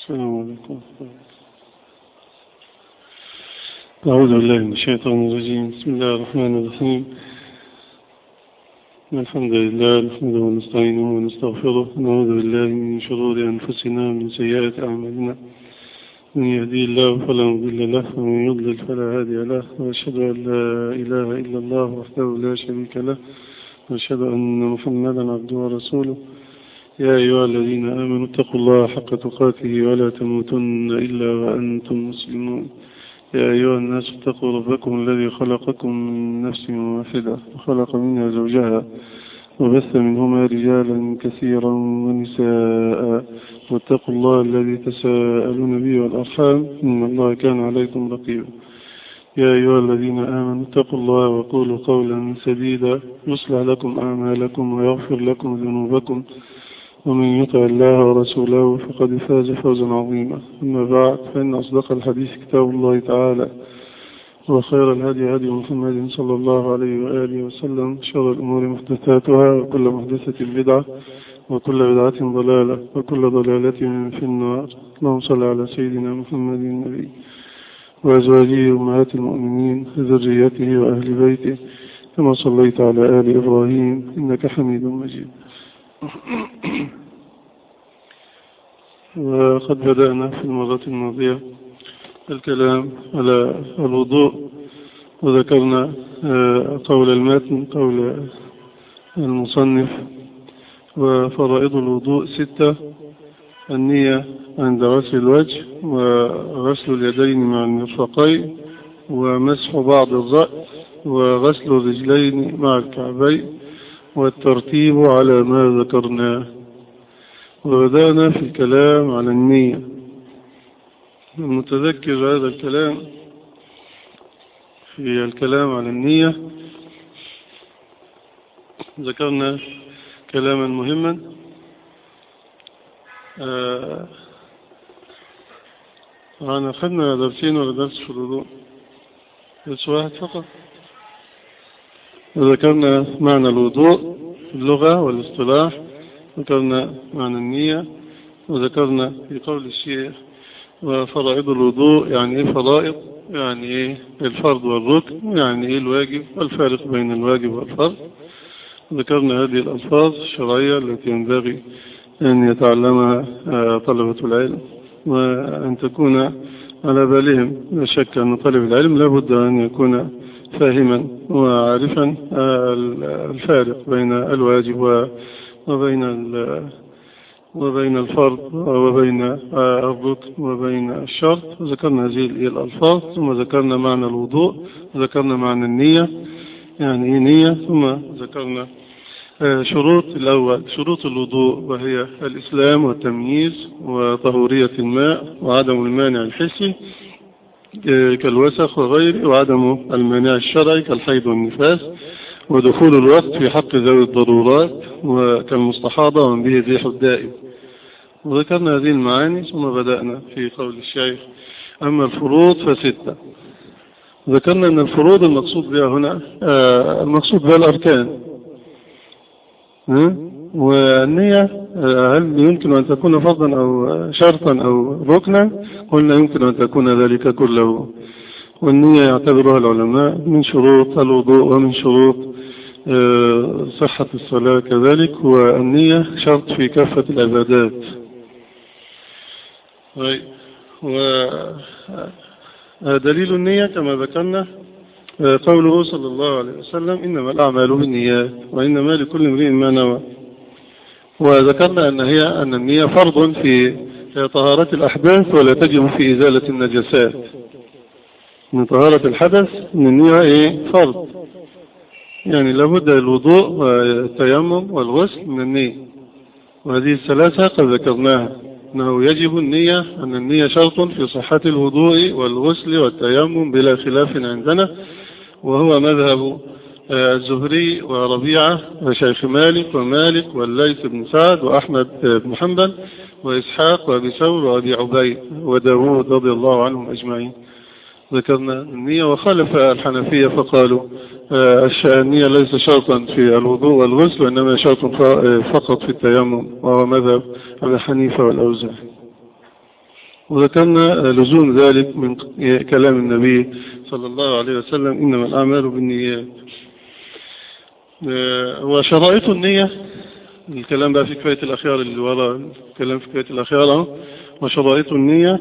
السلام عليكم أعوذ بالله من الشيطان الرجيم بسم الله الرحمن الرحيم الحمد لله نحمده ونستعينه ونستغفره ونعوذ بالله من شرور أنفسنا ومن سيئات أعمالنا من يهدي الله فلا مضل له ومن يضلل فلا هادي له وأشهد أن لا إله إلا الله وحده لا شريك له وأشهد أن محمدا عبده ورسوله يا أيها الذين آمنوا اتقوا الله حق تقاته ولا تموتن إلا وأنتم مسلمون يا أيها الناس اتقوا ربكم الذي خلقكم من نفس واحدة وخلق منها زوجها وبث منهما رجالا كثيرا ونساء واتقوا الله الذي تساءلون به والأرحام إن الله كان عليكم رقيبا يا أيها الذين آمنوا اتقوا الله وقولوا قولا سديدا يصلح لكم أعمالكم ويغفر لكم ذنوبكم ومن يطع الله ورسوله فقد فاز فوزا عظيما أما بعد فإن أصدق الحديث كتاب الله تعالى وخير الهدي هدي محمد صلى الله عليه وآله وسلم شر الأمور محدثاتها وكل محدثة بدعة وكل بدعة ضلالة وكل ضلالة في النار اللهم صل على سيدنا محمد النبي وأزواجه أمهات المؤمنين وذريته وأهل بيته كما صليت على آل إبراهيم إنك حميد مجيد وقد بدأنا في المرة الماضية الكلام على الوضوء وذكرنا قول الماتن قول المصنف وفرائض الوضوء ستة النية عند غسل الوجه وغسل اليدين مع المرفقين ومسح بعض الرأس وغسل الرجلين مع الكعبين والترتيب على ما ذكرناه وبدأنا في الكلام على النية المتذكر هذا الكلام في الكلام على النية ذكرنا كلاما مهما آه أنا أخذنا درسين ولا درس في الوضوء درس واحد فقط وذكرنا معنى الوضوء اللغة والاصطلاح ذكرنا معنى النية وذكرنا في قول الشيخ وفرائض الوضوء يعني ايه فرائض يعني ايه الفرض والركن يعني ايه الواجب والفارق بين الواجب والفرض ذكرنا هذه الألفاظ الشرعية التي ينبغي أن يتعلمها طلبة العلم وأن تكون على بالهم لا شك أن طالب العلم لابد أن يكون فاهما وعارفا الفارق بين الواجب وبين وبين الفرض وبين الركن وبين الشرط ذكرنا هذه الألفاظ ثم ذكرنا معنى الوضوء ذكرنا معنى النية يعني ايه نية ثم ذكرنا شروط الأول شروط الوضوء وهي الإسلام والتمييز وطهورية الماء وعدم المانع الحسي كالوسخ وغيره وعدم المانع الشرعي كالحيض والنفاس ودخول الوقت في حق ذوي الضرورات وكالمستحاضة ومن به الريح الدائم وذكرنا هذه المعاني ثم بدأنا في قول الشيخ أما الفروض فستة ذكرنا أن الفروض المقصود بها هنا المقصود بها الأركان والنية هل يمكن أن تكون فرضا أو شرطا أو ركنا قلنا يمكن أن تكون ذلك كله والنية يعتبرها العلماء من شروط الوضوء ومن شروط صحة الصلاة كذلك والنية شرط في كافة العبادات ودليل النية كما ذكرنا قوله صلى الله عليه وسلم إنما الأعمال بالنيات وإنما لكل امرئ ما نوى وذكرنا أن هي أن النية فرض في طهارة الأحداث ولا تجب في إزالة النجسات من طهارة الحدث من النية إيه فرض يعني لابد الوضوء والتيمم والغسل من النية وهذه الثلاثة قد ذكرناها أنه يجب النية أن النية شرط في صحة الوضوء والغسل والتيمم بلا خلاف عندنا وهو مذهب الزهري وربيعة وشيخ مالك ومالك والليث بن سعد وأحمد بن حنبل وإسحاق وأبي ثور وأبي عبيد وداود رضي الله عنهم أجمعين ذكرنا النية وخالف الحنفية فقالوا النية ليس شرطا في الوضوء والغسل وإنما شرط فقط في التيمم وهو مذهب أبي حنيفة والأوزاعي وذكرنا لزوم ذلك من كلام النبي صلى الله عليه وسلم إنما الأعمال بالنيات وشرائط النية الكلام بقى في كفاية الأخيار اللي وراء الكلام في كفاية الأخيار وشرائط النية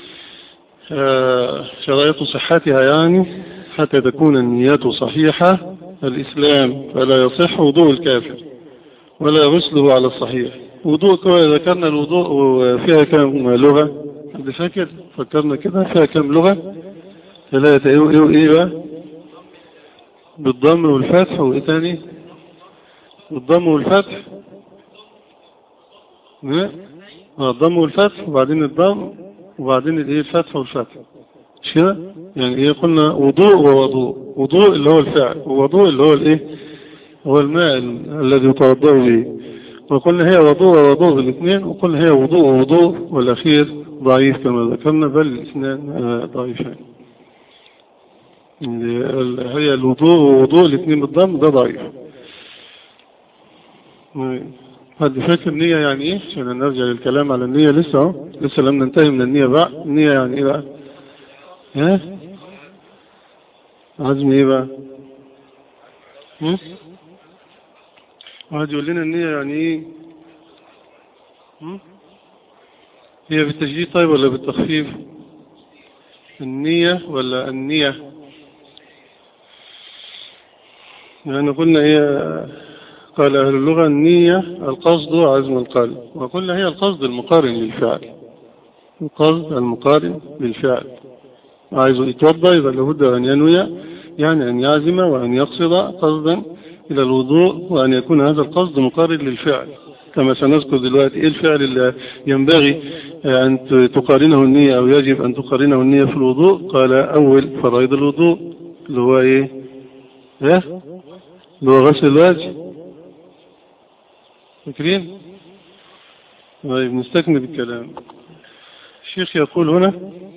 شرائط صحتها يعني حتى تكون النيات صحيحة الإسلام فلا يصح وضوء الكافر ولا غسله على الصحيح وضوء ذكرنا الوضوء فيها كم لغة حد فاكر فكرنا كده فيها كم لغة ثلاثة ايه ايه ايه بقى بالضم والفتح وايه تاني بالضم والفتح الضم والفتح وبعدين الضم وبعدين الايه الفتح والفتح مش كده يعني ايه قلنا وضوء ووضوء وضوء اللي هو الفعل ووضوء اللي هو الايه هو الماء الذي يتوضا به وقلنا هي وضوء ووضوء بالاثنين وقلنا هي وضوء ووضوء والاخير ضعيف كما ذكرنا بل الاثنان ضعيفان هي الوضوء ووضوء الاثنين بالضم ده ضعيف حد فاكر نية يعني ايه عشان نرجع للكلام على النية لسه اهو لسه لم ننتهي من النية بقى النية يعني ايه بقى ها عزم ايه بقى هم؟ واحد يقول لنا النية يعني ايه هم؟ هي بالتجديد طيب ولا بالتخفيف النية ولا النية يعني قلنا هي قال أهل اللغة النية القصد عزم القلب وقلنا هي القصد المقارن للفعل القصد المقارن للفعل عايز يتوضا يبقى لابد أن ينوي يعني أن يعزم وأن يقصد قصدا إلى الوضوء وأن يكون هذا القصد مقارن للفعل كما سنذكر دلوقتي إيه الفعل اللي ينبغي أن تقارنه النية أو يجب أن تقارنه النية في الوضوء قال أول فرائض الوضوء اللي هو إيه إيه اللي هو غسل الوجه فاكرين طيب نستكمل الكلام الشيخ يقول هنا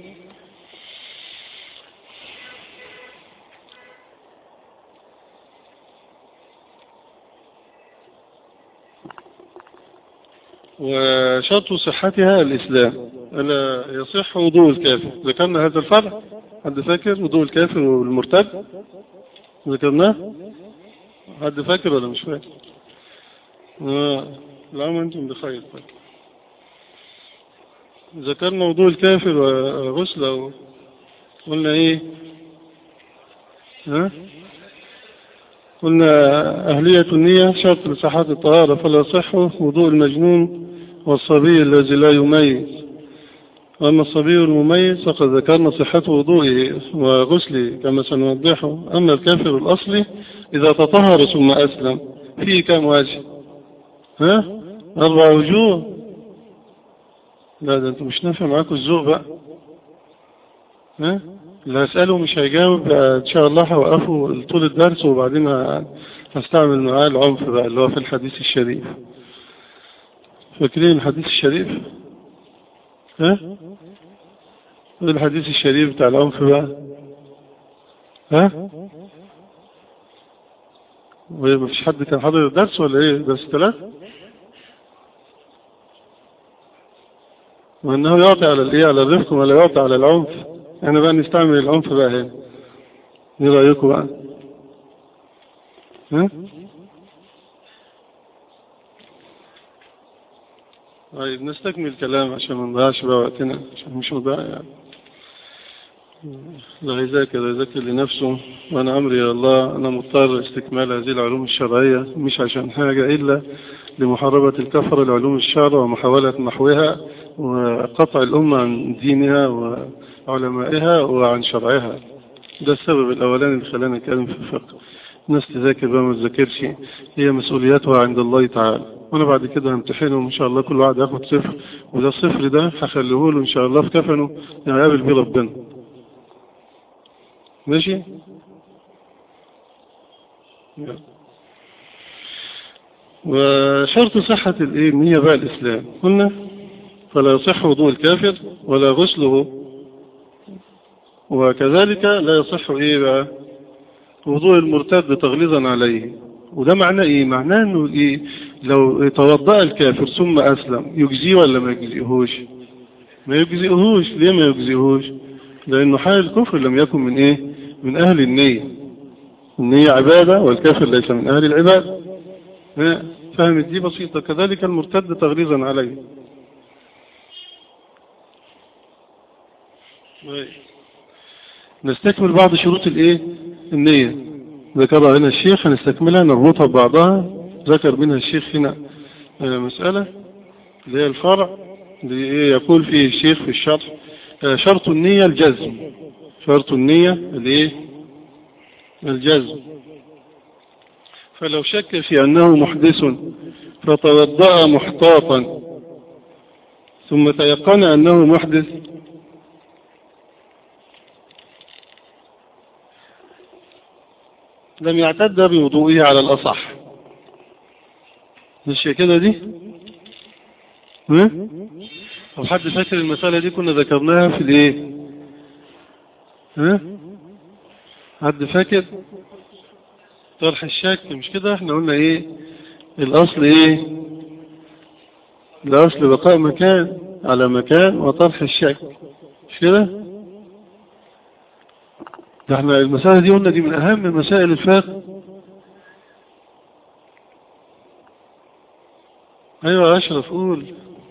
وشرط صحتها الإسلام ألا يصح وضوء الكافر ذكرنا هذا الفرع حد فاكر وضوء الكافر والمرتد ذكرناه حد فاكر ولا مش فاكر آه. لا ما أنتم بخير طيب. ذكرنا وضوء الكافر وغسله قلنا ايه ها قلنا أهلية النية شرط لصحة الطهارة فلا يصح وضوء المجنون والصبي الذي لا يميز أما الصبي المميز فقد ذكرنا صحة وضوئه وغسله كما سنوضحه أما الكافر الأصلي إذا تطهر ثم أسلم فيه كم وجه ها أربع وجوه لا ده انتوا مش نافع معاكم الذوق بقى ها اللي هسأله مش هيجاوب ان شاء الله هوقفه طول الدرس وبعدين هستعمل معاه العنف بقى اللي هو في الحديث الشريف فاكرين الحديث الشريف ها الحديث الشريف بتاع العنف بقى ها مفيش حد كان حاضر الدرس ولا ايه درس ثلاث وانه يعطي على الايه على الرفق ولا يعطي على العنف احنا بقى نستعمل العنف بقى هنا ايه رايكم بقى ها طيب نستكمل الكلام عشان ما نضيعش بقى وقتنا عشان مش مضيع يعني لا يذاكر يذاكر لنفسه وانا امري يا الله انا مضطر استكمال هذه العلوم الشرعية مش عشان حاجة الا لمحاربة الكفر العلوم الشرع ومحاولة محوها وقطع الأمة عن دينها وعلمائها وعن شرعها ده السبب الأولاني اللي خلانا نتكلم في الفقه الناس تذاكر بقى ما تذاكرش هي مسؤولياتها عند الله تعالى وانا بعد كده همتحنهم ان شاء الله كل واحد ياخد صفر وده الصفر ده هخليه له ان شاء الله في كفنه يعني قابل بيه ربنا ماشي وشرط صحة الايه النية بقى الاسلام قلنا فلا يصح وضوء الكافر ولا غسله وكذلك لا يصح ايه بقى وضوء المرتد تغليظا عليه وده معناه ايه معناه انه ايه لو توضأ الكافر ثم اسلم يجزيه ولا ما يجزيهوش ما يجزئهوش ليه ما يجزئهوش لأنه حال الكفر لم يكن من إيه من أهل النية النية عبادة والكافر ليس من أهل العبادة فهمت دي بسيطة كذلك المرتد تغريزا عليه نستكمل بعض شروط الايه النية ذكرها هنا الشيخ هنستكملها نربطها ببعضها ذكر منها الشيخ هنا مسألة اللي هي الفرع اللي يقول فيه الشيخ في الشرح شرط النية الجزم شرط النية الايه الجزم فلو شك في أنه محدث فتوضأ محتاطا ثم تيقن أنه محدث لم يعتد بوضوئه على الأصح مش كده دي ها طب حد فاكر المسألة دي كنا ذكرناها في الايه ها حد فاكر طرح الشك مش كده احنا قلنا ايه الاصل ايه الاصل بقاء مكان على مكان وطرح الشك مش كده ده احنا المسألة دي قلنا دي من اهم مسائل الفقه ايوه يا اشرف قول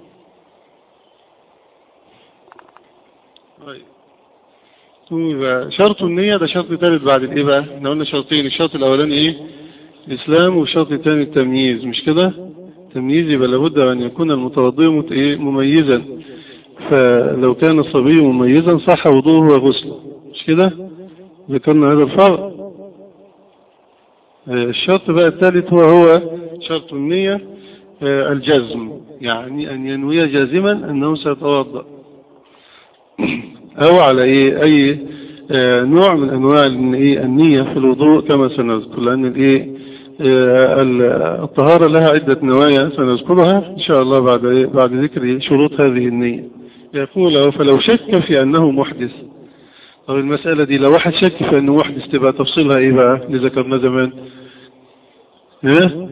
طيب شرط النية ده شرط ثالث بعد الايه بقى احنا قلنا شرطين الشرط الاولاني ايه الاسلام والشرط الثاني التمييز مش كده تمييز يبقى لابد ان يكون المتوضئ مميزا فلو كان الصبي مميزا صح وضوءه وغسله مش كده ذكرنا هذا الفرق الشرط بقى الثالث هو هو شرط النية الجزم يعني أن ينوي جازما أنه سيتوضأ أو على إيه أي نوع من أنواع النية في الوضوء كما سنذكر لأن الإيه الطهارة لها عدة نوايا سنذكرها إن شاء الله بعد بعد ذكر شروط هذه النية يقول فلو شك في أنه محدث طب المسألة دي لو واحد شك في أنه محدث تبقى تفصيلها إيه بقى اللي ذكرنا زمان ها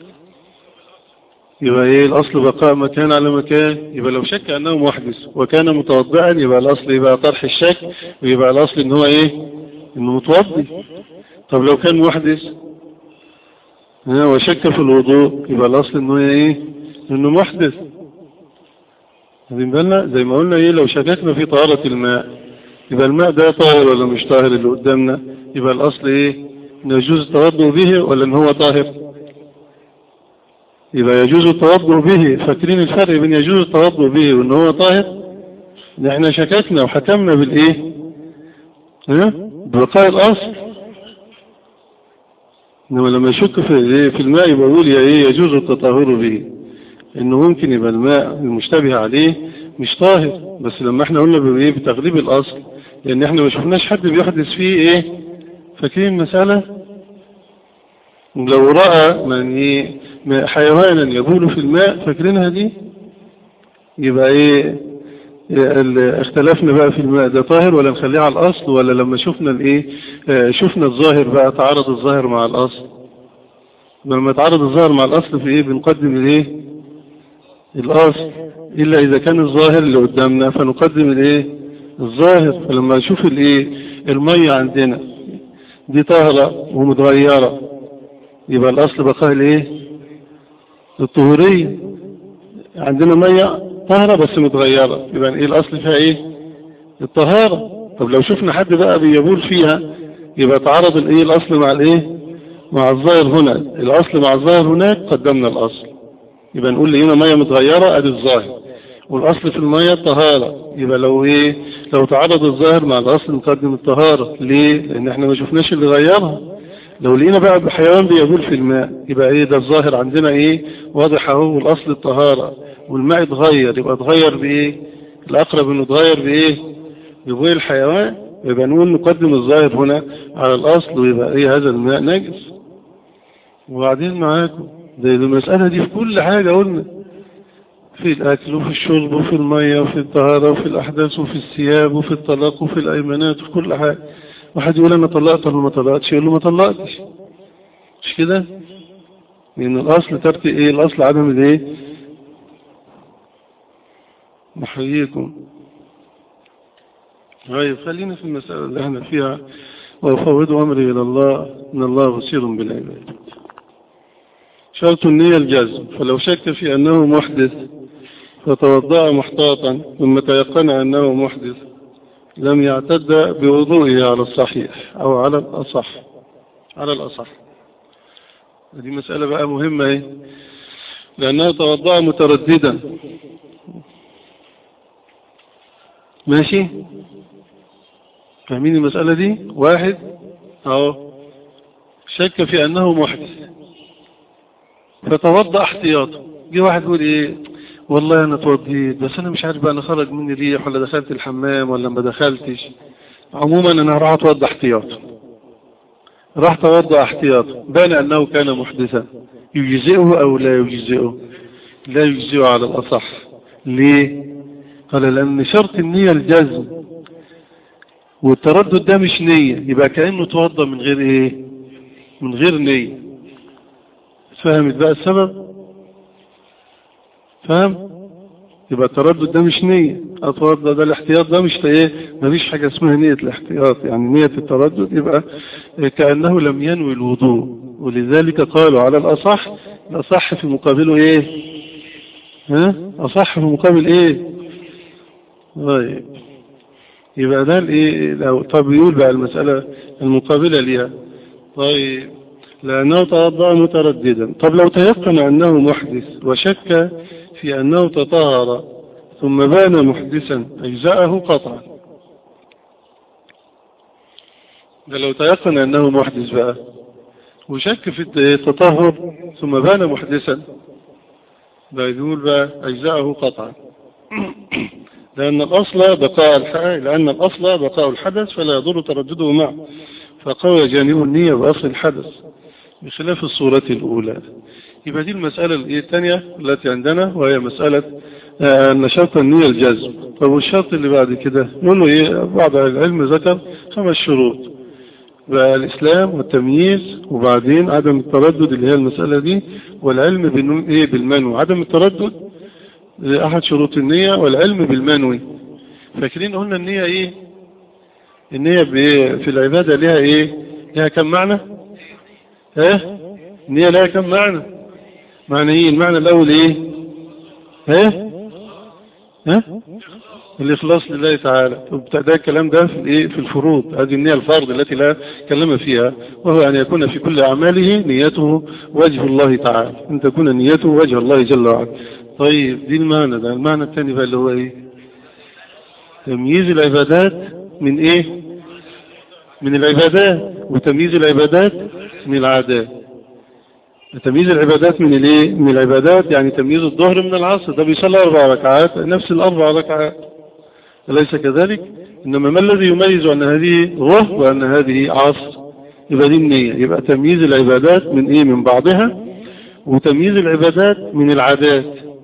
يبقى ايه الاصل بقاء مكان على مكان يبقى لو شك انه محدث وكان متوضعا يبقى الاصل يبقى طرح الشك ويبقى الاصل ان هو ايه انه متوضي طب لو كان محدث ها وشك في الوضوء يبقى الاصل انه ايه انه محدث واخدين بالنا زي ما قلنا ايه لو شككنا في طهارة الماء يبقى الماء ده طاهر ولا مش طاهر اللي قدامنا يبقى الاصل ايه انه يجوز التوضؤ به ولا ان هو طاهر يبقى يجوز التوضؤ به فاكرين الفرق بين يجوز التوضؤ به وان هو طاهر احنا شككنا وحكمنا بالايه ها ببقاء الاصل انما لما يشك في ايه في الماء يبقى يقول يا ايه يجوز التطهر به انه ممكن يبقى الماء المشتبه عليه مش طاهر بس لما احنا قلنا بايه بتغليب الاصل لان احنا ما شفناش حد بيحدث فيه ايه فاكرين المسألة لو رأى من ايه حيوانا يبول في الماء فاكرينها دي يبقى ايه اختلفنا بقى في الماء ده طاهر ولا نخليه على الاصل ولا لما شفنا الايه اه شفنا الظاهر بقى تعارض الظاهر مع الاصل لما تعارض الظاهر مع الاصل في ايه بنقدم الايه الاصل الا اذا كان الظاهر اللي قدامنا فنقدم الايه الظاهر فلما نشوف الايه المية عندنا دي طاهرة ومتغيرة يبقى الاصل بقاء الايه الطهورية عندنا مية طهرة بس متغيرة يبقى ايه الاصل فيها ايه الطهارة طب لو شفنا حد بقى بيبول فيها يبقى تعرض الايه الاصل مع الايه مع الظاهر هنا الاصل مع الظاهر هناك قدمنا الاصل يبقى نقول لي هنا مية متغيرة ادي الظاهر والاصل في المية الطهارة يبقى لو ايه لو تعرض الظاهر مع الاصل نقدم الطهارة ليه لان احنا ما شفناش اللي غيرها لو لقينا بقى بحيوان بيبول في الماء يبقى ايه ده الظاهر عندنا ايه واضح اهو والاصل الطهارة والماء اتغير يبقى اتغير بايه الاقرب انه اتغير بايه ببوي الحيوان يبقى نقول نقدم الظاهر هنا على الاصل ويبقى ايه هذا الماء نجس وبعدين معاكم ده المسألة دي في كل حاجة قلنا في الأكل وفي الشرب وفي المية وفي الطهارة وفي الأحداث وفي الثياب وفي الطلاق وفي الأيمانات وفي كل حاجة واحد يقول أنا طلقت ولا ما طلقتش يقول له ما طلقتش مش كده لأن الأصل ترك إيه الأصل عدم الإيه نحييكم طيب خلينا في المسألة اللي احنا فيها وأفوض أمري إلى الله إن الله بصير بالعباد شرط النية الجزم فلو شك في أنه محدث فتوضأ محتاطا ثم تيقن أنه محدث لم يعتد بوضوئه على الصحيح أو على الأصح على الأصح دي مسألة بقى مهمة ايه لأنه توضأ مترددا ماشي فاهمين المسألة دي واحد اهو شك في أنه محدث فتوضأ احتياطه جه واحد يقول ايه والله انا توضيت بس انا مش عارف بقى انا خرج مني ريح ولا دخلت الحمام ولا ما دخلتش عموما انا هروح اتوضى احتياطا راح توضى احتياطا بان انه كان محدثا يجزئه او لا يجزئه لا يجزئه على الاصح ليه قال لان شرط النية الجزم والتردد ده مش نية يبقى كأنه توضى من غير ايه من غير نية فهمت بقى السبب فاهم يبقى التردد ده مش نية اتوضى ده الاحتياط ده مش ايه مفيش حاجة اسمها نية الاحتياط يعني نية التردد يبقى كأنه لم ينوي الوضوء ولذلك قالوا على الأصح الأصح في مقابله ايه ها أصح في مقابل ايه طيب يبقى ده الايه لو طب يقول بقى المسألة المقابلة ليها طيب لأنه توضأ مترددا طب لو تيقن أنه محدث وشك في أنه تطهر ثم بان محدثا أجزاءه قطعا ده لو تيقن أنه محدث بقى وشك في التطهر ثم بان محدثا ده يقول بقى أجزاءه قطعا لأن الأصل بقاء الحدث لأن الأصل بقاء الحدث فلا يضر تردده معه فقوى جانب النية بأصل الحدث بخلاف الصورة الأولى يبقى دي المسألة الثانية التي عندنا وهي مسألة أن شرط النية الجزم طب والشرط اللي بعد كده نقول له إيه بعض العلم ذكر خمس شروط بقى الإسلام والتمييز وبعدين عدم التردد اللي هي المسألة دي والعلم إيه بالمنوي عدم التردد أحد شروط النية والعلم بالمنوي فاكرين قلنا النية إيه النية في العبادة لها إيه لها كم معنى ها النية لها كم معنى معنيين المعنى الأول إيه ها ها الإخلاص لله تعالى ده الكلام ده في الإيه في الفروض هذه النية الفرض التي لا كلم فيها وهو أن يكون في كل أعماله نيته وجه الله تعالى أن تكون نيته وجه الله جل وعلا طيب دي المعنى ده المعنى الثاني بقى اللي هو إيه تمييز العبادات من إيه من العبادات وتمييز العبادات من العادات تمييز العبادات من الايه من العبادات يعني تمييز الظهر من العصر ده بيصلي اربع ركعات نفس الاربع ركعات أليس كذلك انما ما الذي يميز ان هذه ظهر وان هذه عصر يبقى دي النية يبقى تمييز العبادات من ايه من بعضها وتمييز العبادات من العادات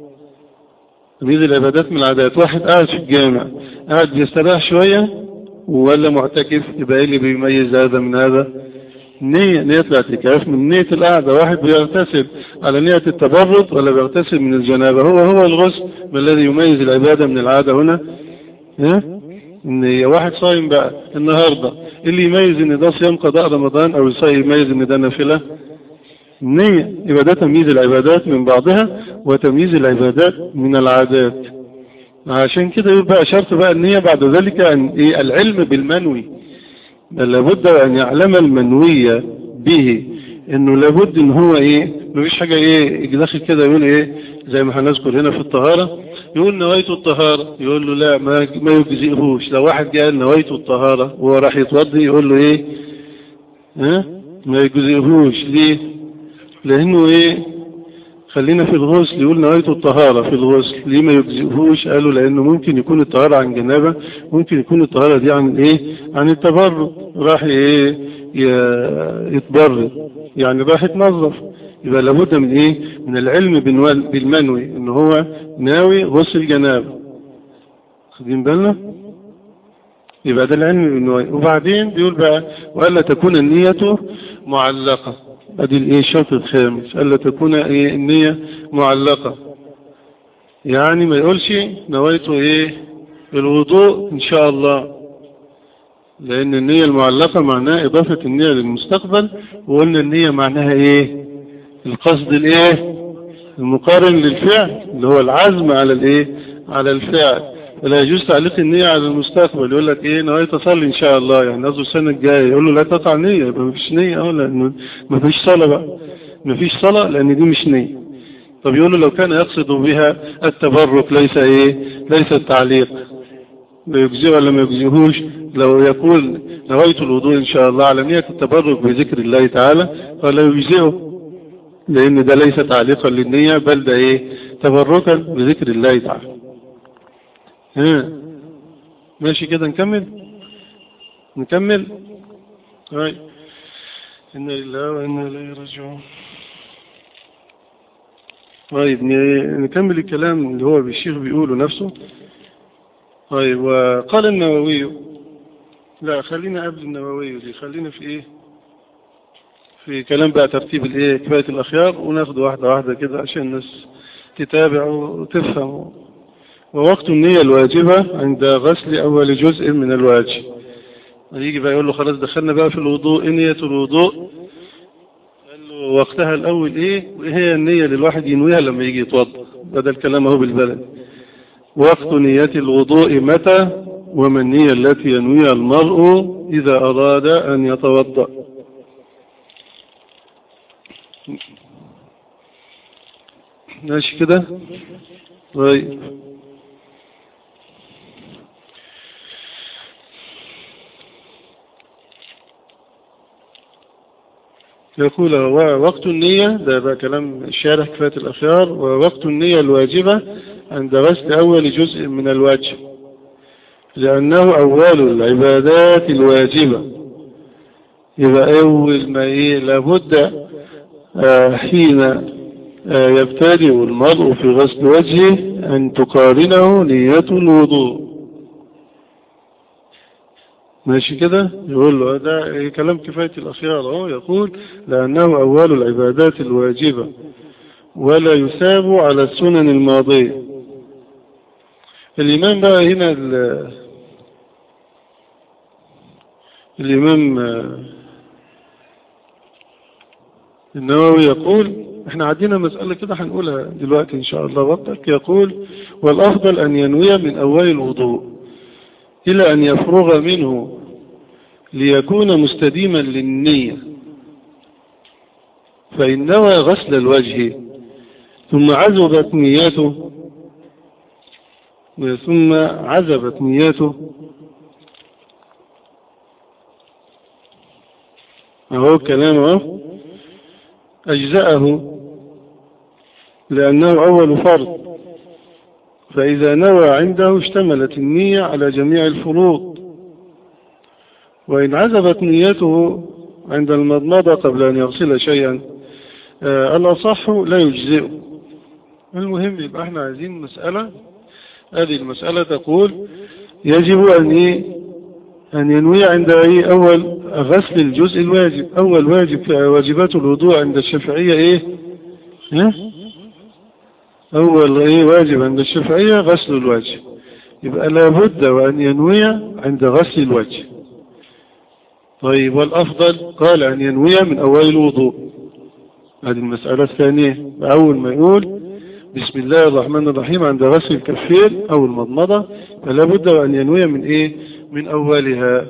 تمييز العبادات من العادات واحد قاعد في الجامع قاعد بيستراح شوية ولا معتكف يبقى ايه اللي بيميز هذا من هذا نية نية الاعتكاف من نية القعدة واحد بيغتسل على نية التبرد ولا بيغتسل من الجنابة هو هو الغسل ما الذي يميز العبادة من العادة هنا ها ان واحد صايم بقى النهاردة اللي يميز ان ده صيام قضاء رمضان او يميز ان ده نافلة النية يبقى ده تمييز العبادات من بعضها وتمييز العبادات من العادات عشان كده يبقى شرط بقى النية بعد ذلك أن إيه العلم بالمنوي لابد أن يعلم المنوية به انه لابد ان هو ايه مفيش حاجة ايه داخل كده يقول ايه زي ما هنذكر هنا في الطهارة يقول نويت الطهارة يقول له لا ما ما يجزئهوش لو واحد قال نويت الطهارة وهو راح يتوضي يقول له ايه ها ما يجزئهوش ليه لانه ايه خلينا في الغسل يقول نويت الطهارة في الغسل ليه ما يجزئهوش قالوا لانه ممكن يكون الطهارة عن جنابة ممكن يكون الطهارة دي عن ايه عن التبرد راح ايه يتبرد يعني راح يتنظف يبقى لابد من ايه من العلم بالمنوي ان هو ناوي غسل جنابة خدين بالنا يبقى ده العلم بالمنوي وبعدين بيقول بقى وألا تكون النية معلقة ادي الايه الشرط الخامس ألا تكون ايه النية معلقة يعني ما يقولش نويت ايه الوضوء ان شاء الله لان النية المعلقة معناها اضافة النية للمستقبل وقلنا النية معناها ايه القصد الايه المقارن للفعل اللي هو العزم على الايه على الفعل فلا يجوز تعليق النية على المستقبل يقول لك ايه نويت اصلي ان شاء الله يعني قصده السنة الجاية يقول له لا تقطع نية يبقى مفيش نية اه لانه مفيش صلاة بقى مفيش صلاة لان دي مش نية طب يقول له لو كان يقصد بها التبرك ليس ايه ليس التعليق لا يجزيه ولا ما يجزيهوش لو يقول نويت الوضوء ان شاء الله على نية التبرك بذكر الله تعالى فلا يجزئه لان ده ليس تعليقا للنية بل ده ايه تبركا بذكر الله تعالى ها ماشي كده نكمل نكمل هاي إن لله وإنا إليه راجعون طيب نكمل الكلام اللي هو الشيخ بيقوله نفسه طيب وقال النووي لا خلينا قبل النووي دي خلينا في ايه في كلام بقى ترتيب الايه كفاية الاخيار وناخد واحدة واحدة كده عشان الناس تتابع وتفهم ووقت النية الواجبة عند غسل اول جزء من الواجب يجي بقى يقول له خلاص دخلنا بقى في الوضوء ايه نية الوضوء قال له وقتها الاول ايه وايه هي النية اللي الواحد ينويها لما يجي يتوضا بدل كلام اهو بالبلد وقت نية الوضوء متى وما النية التي ينويها المرء إذا أراد أن يتوضأ ماشي كده طيب يقول وقت النية ده بقى كلام الشارح كفاية الأخيار ووقت النية الواجبة عند غسل أول جزء من الواجب لأنه أول العبادات الواجبة يبقى أول ما إيه لابد آه حين آه يبتدئ المرء في غسل وجهه أن تقارنه نية الوضوء ماشي كده يقول له ده كلام كفاية الأخيار اهو يقول لأنه أول العبادات الواجبة ولا يثاب على السنن الماضية الإمام بقى هنا الإمام النووي يقول احنا عدينا مسألة كده هنقولها دلوقتي إن شاء الله وقتك يقول والأفضل أن ينوي من أول الوضوء إلى أن يفرغ منه ليكون مستديما للنية فإن نوى غسل الوجه ثم عزبت نيته ثم عزبت نيته أهو كلامه أجزأه لأنه أول فرض فإذا نوى عنده اشتملت النية على جميع الفروض وإن عزبت نيته عند المضمضة قبل أن يغسل شيئا آه الأصح لا يجزئه المهم يبقى احنا عايزين مسألة هذه المسألة تقول يجب أن إيه أن ينوي عند إيه أول غسل الجزء الواجب أول واجب في واجبات الوضوء عند الشافعية إيه ها؟ أول إيه واجب عند الشافعية غسل الوجه يبقى لابد وأن ينوي عند غسل الوجه طيب والأفضل قال أن ينوي من أول الوضوء هذه المسألة الثانية أول ما يقول بسم الله الرحمن الرحيم عند غسل الكفين أو المضمضة فلا بد وأن ينوي من إيه من أولها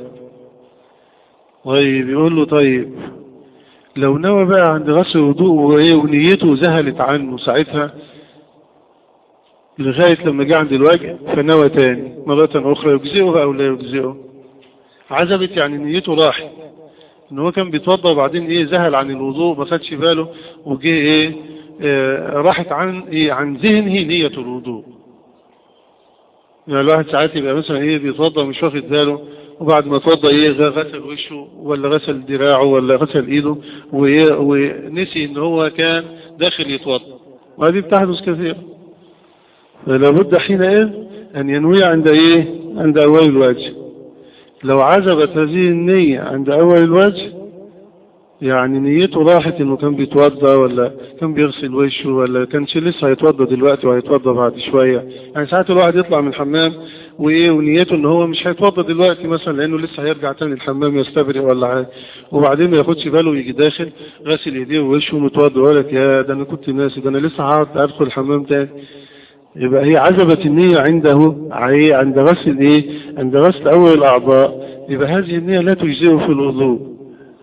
طيب يقول له طيب لو نوى بقى عند غسل الوضوء وإيه ونيته ذهلت عنه ساعتها لغاية لما جاء عند الوجه فنوى تاني مرة أخرى يجزئه أو لا يجزئه عزبت يعني نيته راحت ان هو كان بيتوضا وبعدين ايه ذهل عن الوضوء ما خدش باله وجه ايه آه راحت عن ايه عن ذهنه نية الوضوء يعني الواحد ساعات يبقى مثلا ايه بيتوضا مش واخد باله وبعد ما اتوضا ايه غسل وشه ولا غسل دراعه ولا غسل ايده وايه ونسي ان هو كان داخل يتوضا وهذه بتحدث كثيرا فلا بد حينئذ ان ينوي عند ايه عند اول الواجب لو عزبت هذه النية عند أول الوجه يعني نيته راحت انه كان بيتوضى ولا كان بيغسل وشه ولا كانش لسه هيتوضى دلوقتي وهيتوضى بعد شوية يعني ساعات الواحد يطلع من الحمام وايه ونيته ان هو مش هيتوضى دلوقتي مثلا لانه لسه هيرجع تاني الحمام يستبرئ ولا حاجه وبعدين ما ياخدش باله ويجي داخل غاسل ايديه ووشه متوضى ويقول لك يا ده انا كنت ناسي ده انا لسه هقعد ادخل الحمام تاني يبقى هي عزبت النية عنده عند غسل ايه عند غسل اول الاعضاء يبقى هذه النية لا تجزئه في الوضوء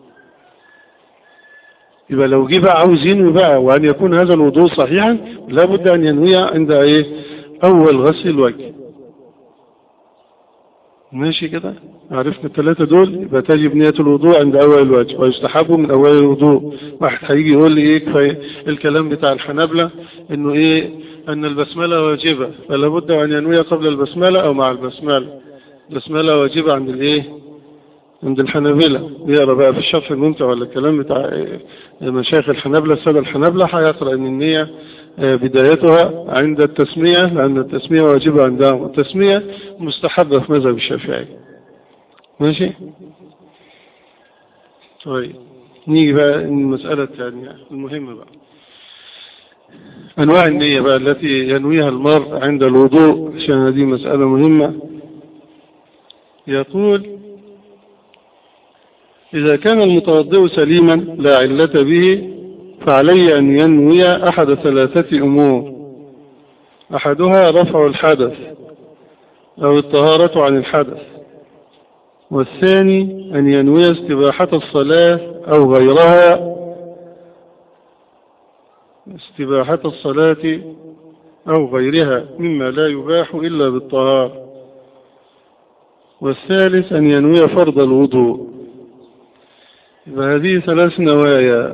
يبقى لو جه بقى عاوز ينوي بقى وأن يكون هذا الوضوء صحيحا لابد أن ينوي عند إيه أول غسل الوجه ماشي كده عرفنا الثلاثة دول يبقى تجب نية الوضوء عند أول الوجه ويستحب من أول الوضوء واحد هيجي يقول لي إيه كفاية الكلام بتاع الحنابلة إنه إيه أن البسملة واجبة فلا بد أن ينوي قبل البسملة أو مع البسملة البسملة واجبة عند الإيه عند الحنابلة يقرأ بقى في الشرح الممتع ولا الكلام بتاع مشايخ الحنابلة السادة الحنابلة هيقرأ ان النية بدايتها عند التسمية لأن التسمية واجبة عندهم التسمية مستحبة في مذهب الشافعي ماشي طيب نيجي بقى المسألة الثانية المهمة بقى أنواع النية بقى التي ينويها المرء عند الوضوء عشان هذه مسألة مهمة يقول إذا كان المتوضئ سليما لا علة به فعلي أن ينوي أحد ثلاثة أمور أحدها رفع الحدث أو الطهارة عن الحدث والثاني أن ينوي استباحة الصلاة أو غيرها استباحة الصلاة أو غيرها مما لا يباح إلا بالطهار والثالث أن ينوي فرض الوضوء فهذه ثلاث نوايا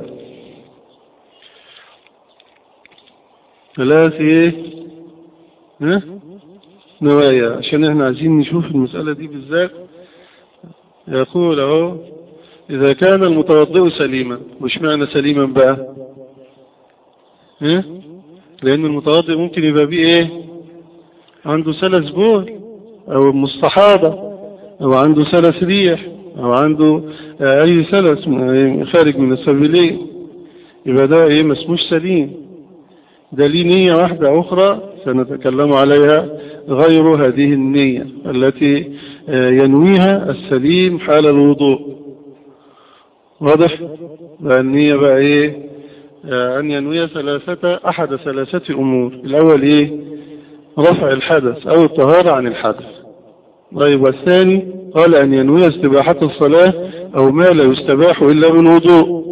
ثلاث ايه ها نوايا عشان احنا عايزين نشوف المسألة دي بالذات يقول اهو اذا كان المتوضئ سليما مش معنى سليما بقى ها لان المتوضئ ممكن يبقى بيه ايه عنده سلس بول او مستحاضة او عنده سلس ريح او عنده اي سلس خارج من السبيلين يبقى ده ايه ما اسموش سليم ده ليه نية واحدة اخرى سنتكلم عليها غير هذه النية التي ينويها السليم حال الوضوء واضح النية بقى ايه ان ينوي ثلاثة احد ثلاثة امور الاول ايه رفع الحدث او الطهارة عن الحدث طيب والثاني قال أن ينوي استباحة الصلاة أو ما لا يستباح إلا بالوضوء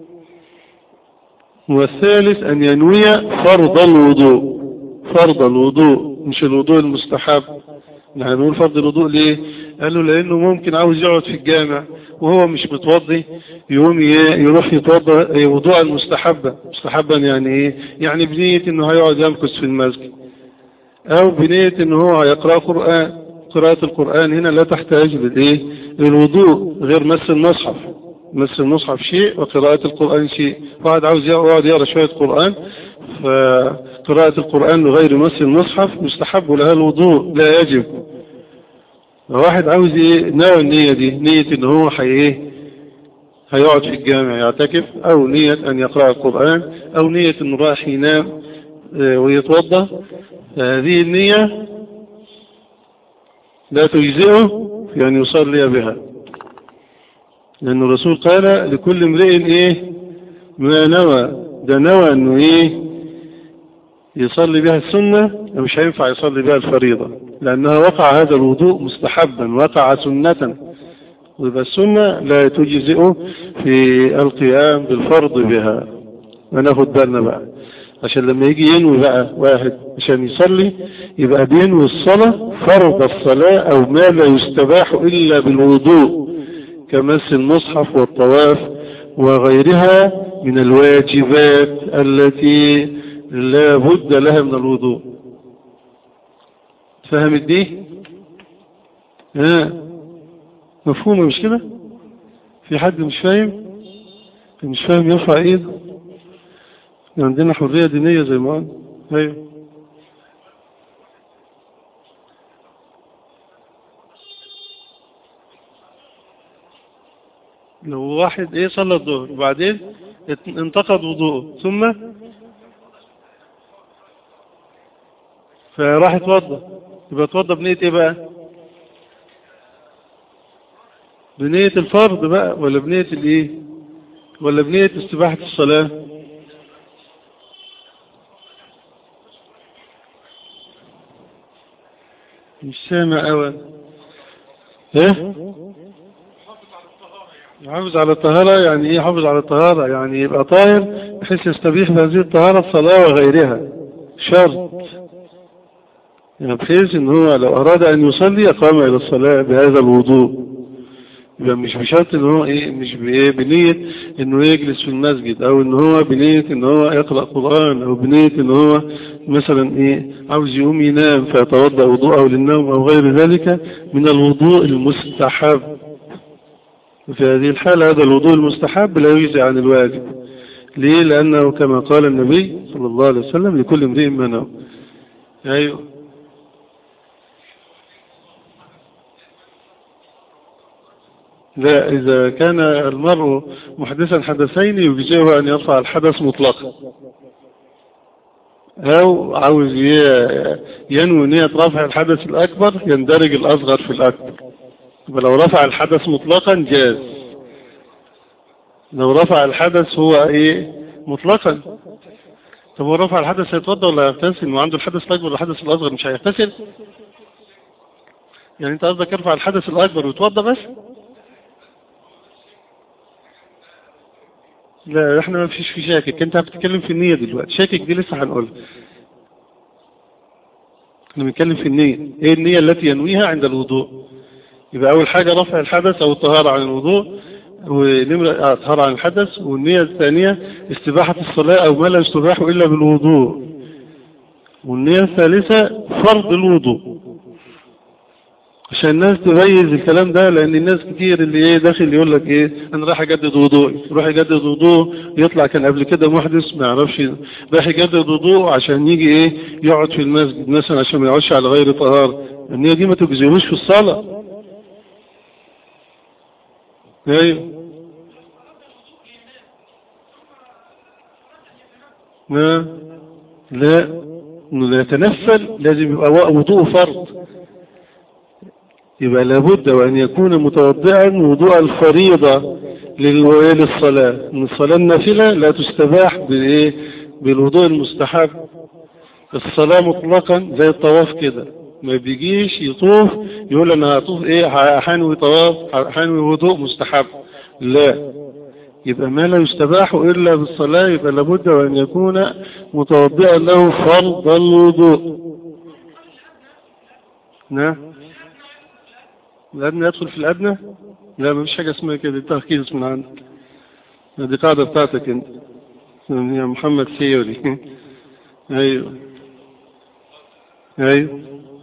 والثالث أن ينوي فرض الوضوء فرض الوضوء مش الوضوء المستحب نحن نقول فرض الوضوء ليه قالوا لأنه ممكن عاوز يقعد في الجامع وهو مش متوضي يقوم يروح يتوضى وضوء المستحبة مستحبا يعني ايه يعني بنية انه هيقعد يمكث في المسجد او بنية انه هو هيقرأ قرآن قراءة القرآن هنا لا تحتاج للايه للوضوء غير مس المصحف مس المصحف شيء وقراءة القرآن شيء واحد عاوز يقعد يقرأ شوية قرآن فقراءة القرآن بغير مس المصحف مستحب لها الوضوء لا يجب واحد عاوز ايه ناوي النية دي نية ان هو حي ايه هيقعد في الجامع يعتكف او نية ان يقرأ القرآن او نية انه رايح ينام ويتوضى هذه النية لا تجزئه في أن يصلي بها لأن الرسول قال لكل امرئ إيه ما نوى ده نوى أنه إيه يصلي بها السنة مش هينفع يصلي بها الفريضة لأنها وقع هذا الوضوء مستحبا وقع سنة ويبقى السنة لا تجزئه في القيام بالفرض بها وناخد بالنا بقى عشان لما يجي ينوي بقى واحد عشان يصلي يبقى بينوي الصلاة فرض الصلاة او ما لا يستباح الا بالوضوء كمس المصحف والطواف وغيرها من الواجبات التي لا بد لها من الوضوء فهمت دي ها مفهومة مش كده في حد مش فاهم مش فاهم يرفع ايده عندنا حرية دينية زي ما قال ايوه لو واحد ايه صلى الظهر وبعدين ات- انتقد وضوءه ثم فراح اتوضى يبقى اتوضى بنية ايه بقى بنية الفرض بقى ولا بنية الايه ولا بنية استباحة الصلاة مش سامع اولا ايه يحافظ على الطهارة يعني ايه يحافظ على الطهارة يعني يبقى طاهر بحيث يستبيح بهذه الطهارة الصلاة وغيرها شرط يعني بحيث ان هو لو اراد ان يصلي قام الى الصلاة بهذا الوضوء يبقى مش بشرط ان هو ايه مش بايه بنية انه يجلس في المسجد او ان هو بنية ان هو يقرأ قرآن او بنية ان هو مثلا ايه عاوز يقوم ينام فيتوضأ وضوءه للنوم او غير ذلك من الوضوء المستحب في هذه الحالة هذا الوضوء المستحب لا يجزي عن الواجب ليه لأنه كما قال النبي صلى الله عليه وسلم لكل امرئ ما نوى أيوه لا إذا كان المرء محدثا حدثين يجزيه أن يرفع الحدث مطلقا أو عاوز ي- ينوي نية رفع الحدث الأكبر يندرج الأصغر في الأكبر يبقى لو رفع الحدث مطلقا جاز لو رفع الحدث هو ايه مطلقا طب هو رفع الحدث هيتوضى ولا هيغتسل ما عنده الحدث الاكبر والحدث الاصغر مش هيغتسل يعني انت قصدك يرفع الحدث الاكبر ويتوضى بس لا احنا ما فيش في شاكك انت بتتكلم في النية دلوقتي شاكك دي لسه هنقولها احنا بنتكلم في النية ايه النية التي ينويها عند الوضوء يبقى أول حاجة رفع الحدث أو الطهارة عن الوضوء ونمرة آه، الطهارة عن الحدث والنية الثانية استباحة الصلاة أو ما لا يستباح إلا بالوضوء والنية الثالثة فرض الوضوء عشان الناس تميز الكلام ده لأن الناس كتير اللي ايه داخل يقول لك ايه أنا رايح أجدد وضوء يروح يجدد وضوء يطلع كان قبل كده محدث ما يعرفش رايح يجدد وضوء عشان يجي ايه يقعد في المسجد مثلا عشان ما يقعدش على غير طهارة النية دي ما تجزيهوش في الصلاة ايوه لا لا انه لا يتنفل لازم يبقى وضوء فرض يبقى لابد وان يكون متوضعا وضوء الفريضة للو- للصلاة ان الصلاة النافلة لا تستباح بالايه بالوضوء المستحب الصلاة مطلقا زي الطواف كده ما بيجيش يطوف يقول انا هطوف ايه هحنوي طواف هحنوي وضوء مستحب لا يبقى ما لا يستباح الا بالصلاة يبقى لابد وان يكون متوضئا له فرض الوضوء نعم الأدنى يدخل في الأدنى لا ما فيش حاجة اسمها كده دي تركيز من عندك دي قاعدة بتاعتك انت يا محمد سيوري ايوه ايوه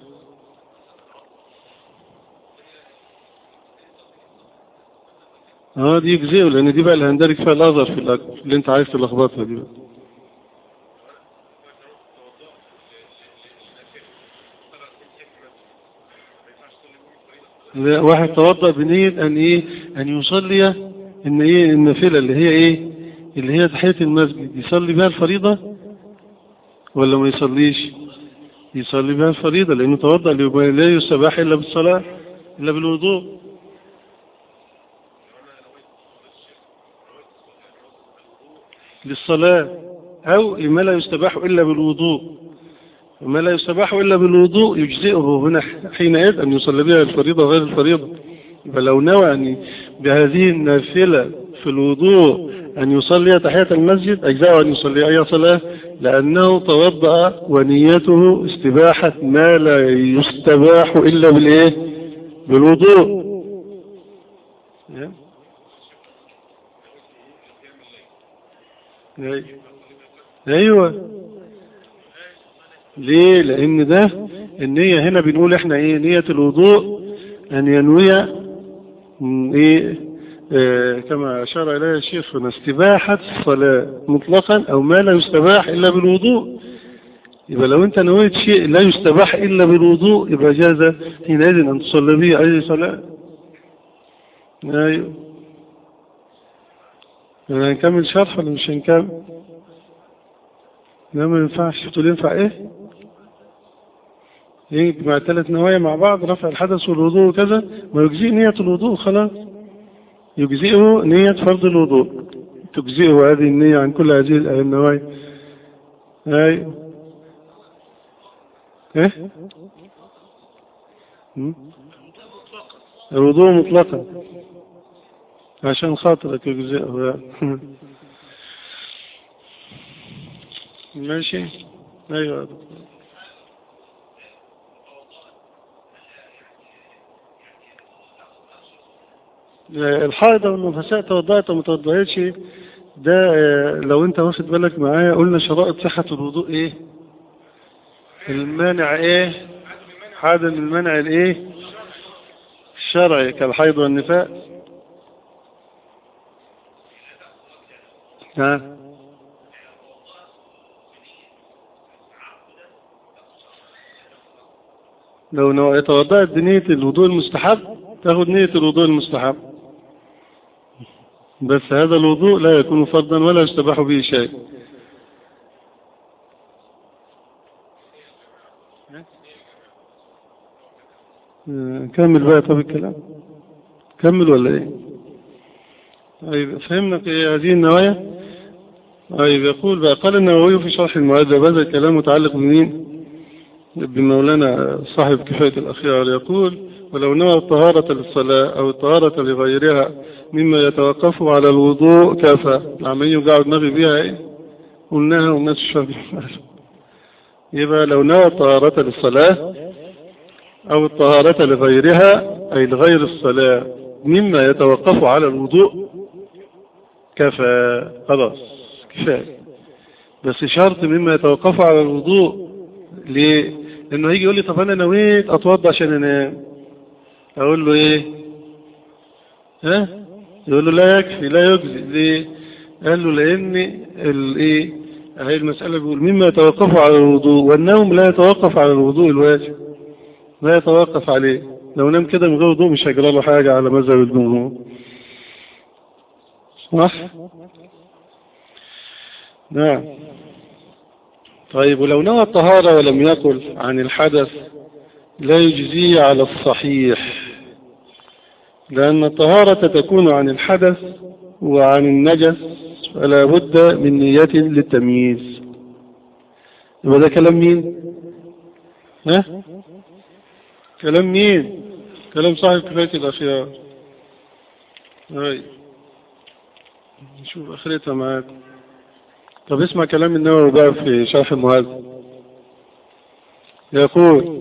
اه دي يجزئه لان دي بقى اللي هندرج فيها الاثر في الاكبر اللي انت عايز تلخبطها دي بقى. لا، واحد توضأ بنية ان ايه ان يصلي ان ايه النافلة اللي هي ايه اللي هي تحية المسجد يصلي بها الفريضة ولا ما يصليش يصلي بها الفريضة لانه توضأ لما لا يستباح الا بالصلاة الا بالوضوء للصلاة أو لما لا يستباح إلا بالوضوء وما لا يستباح إلا بالوضوء يجزئه هنا حينئذ أن يصلي بها الفريضة غير الفريضة يبقى لو نوى أن بهذه النافلة في الوضوء أن يصلي تحية المسجد أجزاء أن يصلي أي صلاة لأنه توضأ ونيته استباحة ما لا يستباح إلا بالإيه بالوضوء ايوه ليه لان ده النية هنا بنقول احنا ايه نية الوضوء ان ينوي م- ايه آه كما اشار اليه الشيخ هنا استباحة الصلاة مطلقا او ما لا يستباح الا بالوضوء يبقى لو انت نويت شيء لا يستباح الا بالوضوء يبقى جاز حينئذ ان تصلي به اي صلاة ايوه هنكمل شرح ولا مش هنكمل لا ما ينفعش تقول ينفع ايه يجمع الثلاث نوايا مع بعض رفع الحدث والوضوء وكذا ما يجزئ نية الوضوء خلاص يجزئه نية فرض الوضوء تجزئه هذه النية عن كل هذه النوايا هاي ايه م? الوضوء مطلقا عشان خاطرك يجزئه ماشي ايوه الحائضة والنفساء توضأت وما توضأتش ده لو انت واخد بالك معايا قلنا شرائط صحة الوضوء ايه المانع ايه عدم المنع الايه الشرعي كالحيض والنفاس ها لو يتوضأت بنية الوضوء المستحب تاخد نية الوضوء المستحب بس هذا الوضوء لا يكون فرضا ولا يستباح به شيء كمل بقى طب الكلام كمل ولا ايه طيب فهمنا في هذه النوايا طيب يقول بقى قال النووي في شرح المؤدب هذا الكلام متعلق بمين بمولانا صاحب كفاية الأخيار يقول ولو نوى الطهارة للصلاة أو الطهارة لغيرها مما يتوقف على الوضوء كفى العملية قاعد نغي بيها ايه قلناها والناس الشافعي يبقى لو نوى الطهارة للصلاة أو الطهارة لغيرها أي لغير الصلاة مما يتوقف على الوضوء كفى خلاص كفاية بس شرط مما يتوقف على الوضوء ليه؟ لأنه هيجي يقول لي طب أنا نويت أتوضى عشان أنام أقول له إيه؟ ها؟ يقول له لا يكفي لا يجزي ليه؟ قال له لأن الإيه؟ هي المسألة بيقول مما يتوقف على الوضوء والنوم لا يتوقف على الوضوء الواجب لا يتوقف عليه لو نام كده من غير وضوء مش هيجرى له حاجة على مذهب الجمهور صح نعم طيب ولو نوى الطهارة ولم يقل عن الحدث لا يجزي على الصحيح لأن الطهارة تكون عن الحدث وعن النجس فلا بد من نية للتمييز يبقى ده كلام مين ها كلام مين كلام صاحب كفاية الأخيار هاي نشوف اخرتها معاكم طب اسمع كلام النووي بقى في شرح المهذب يقول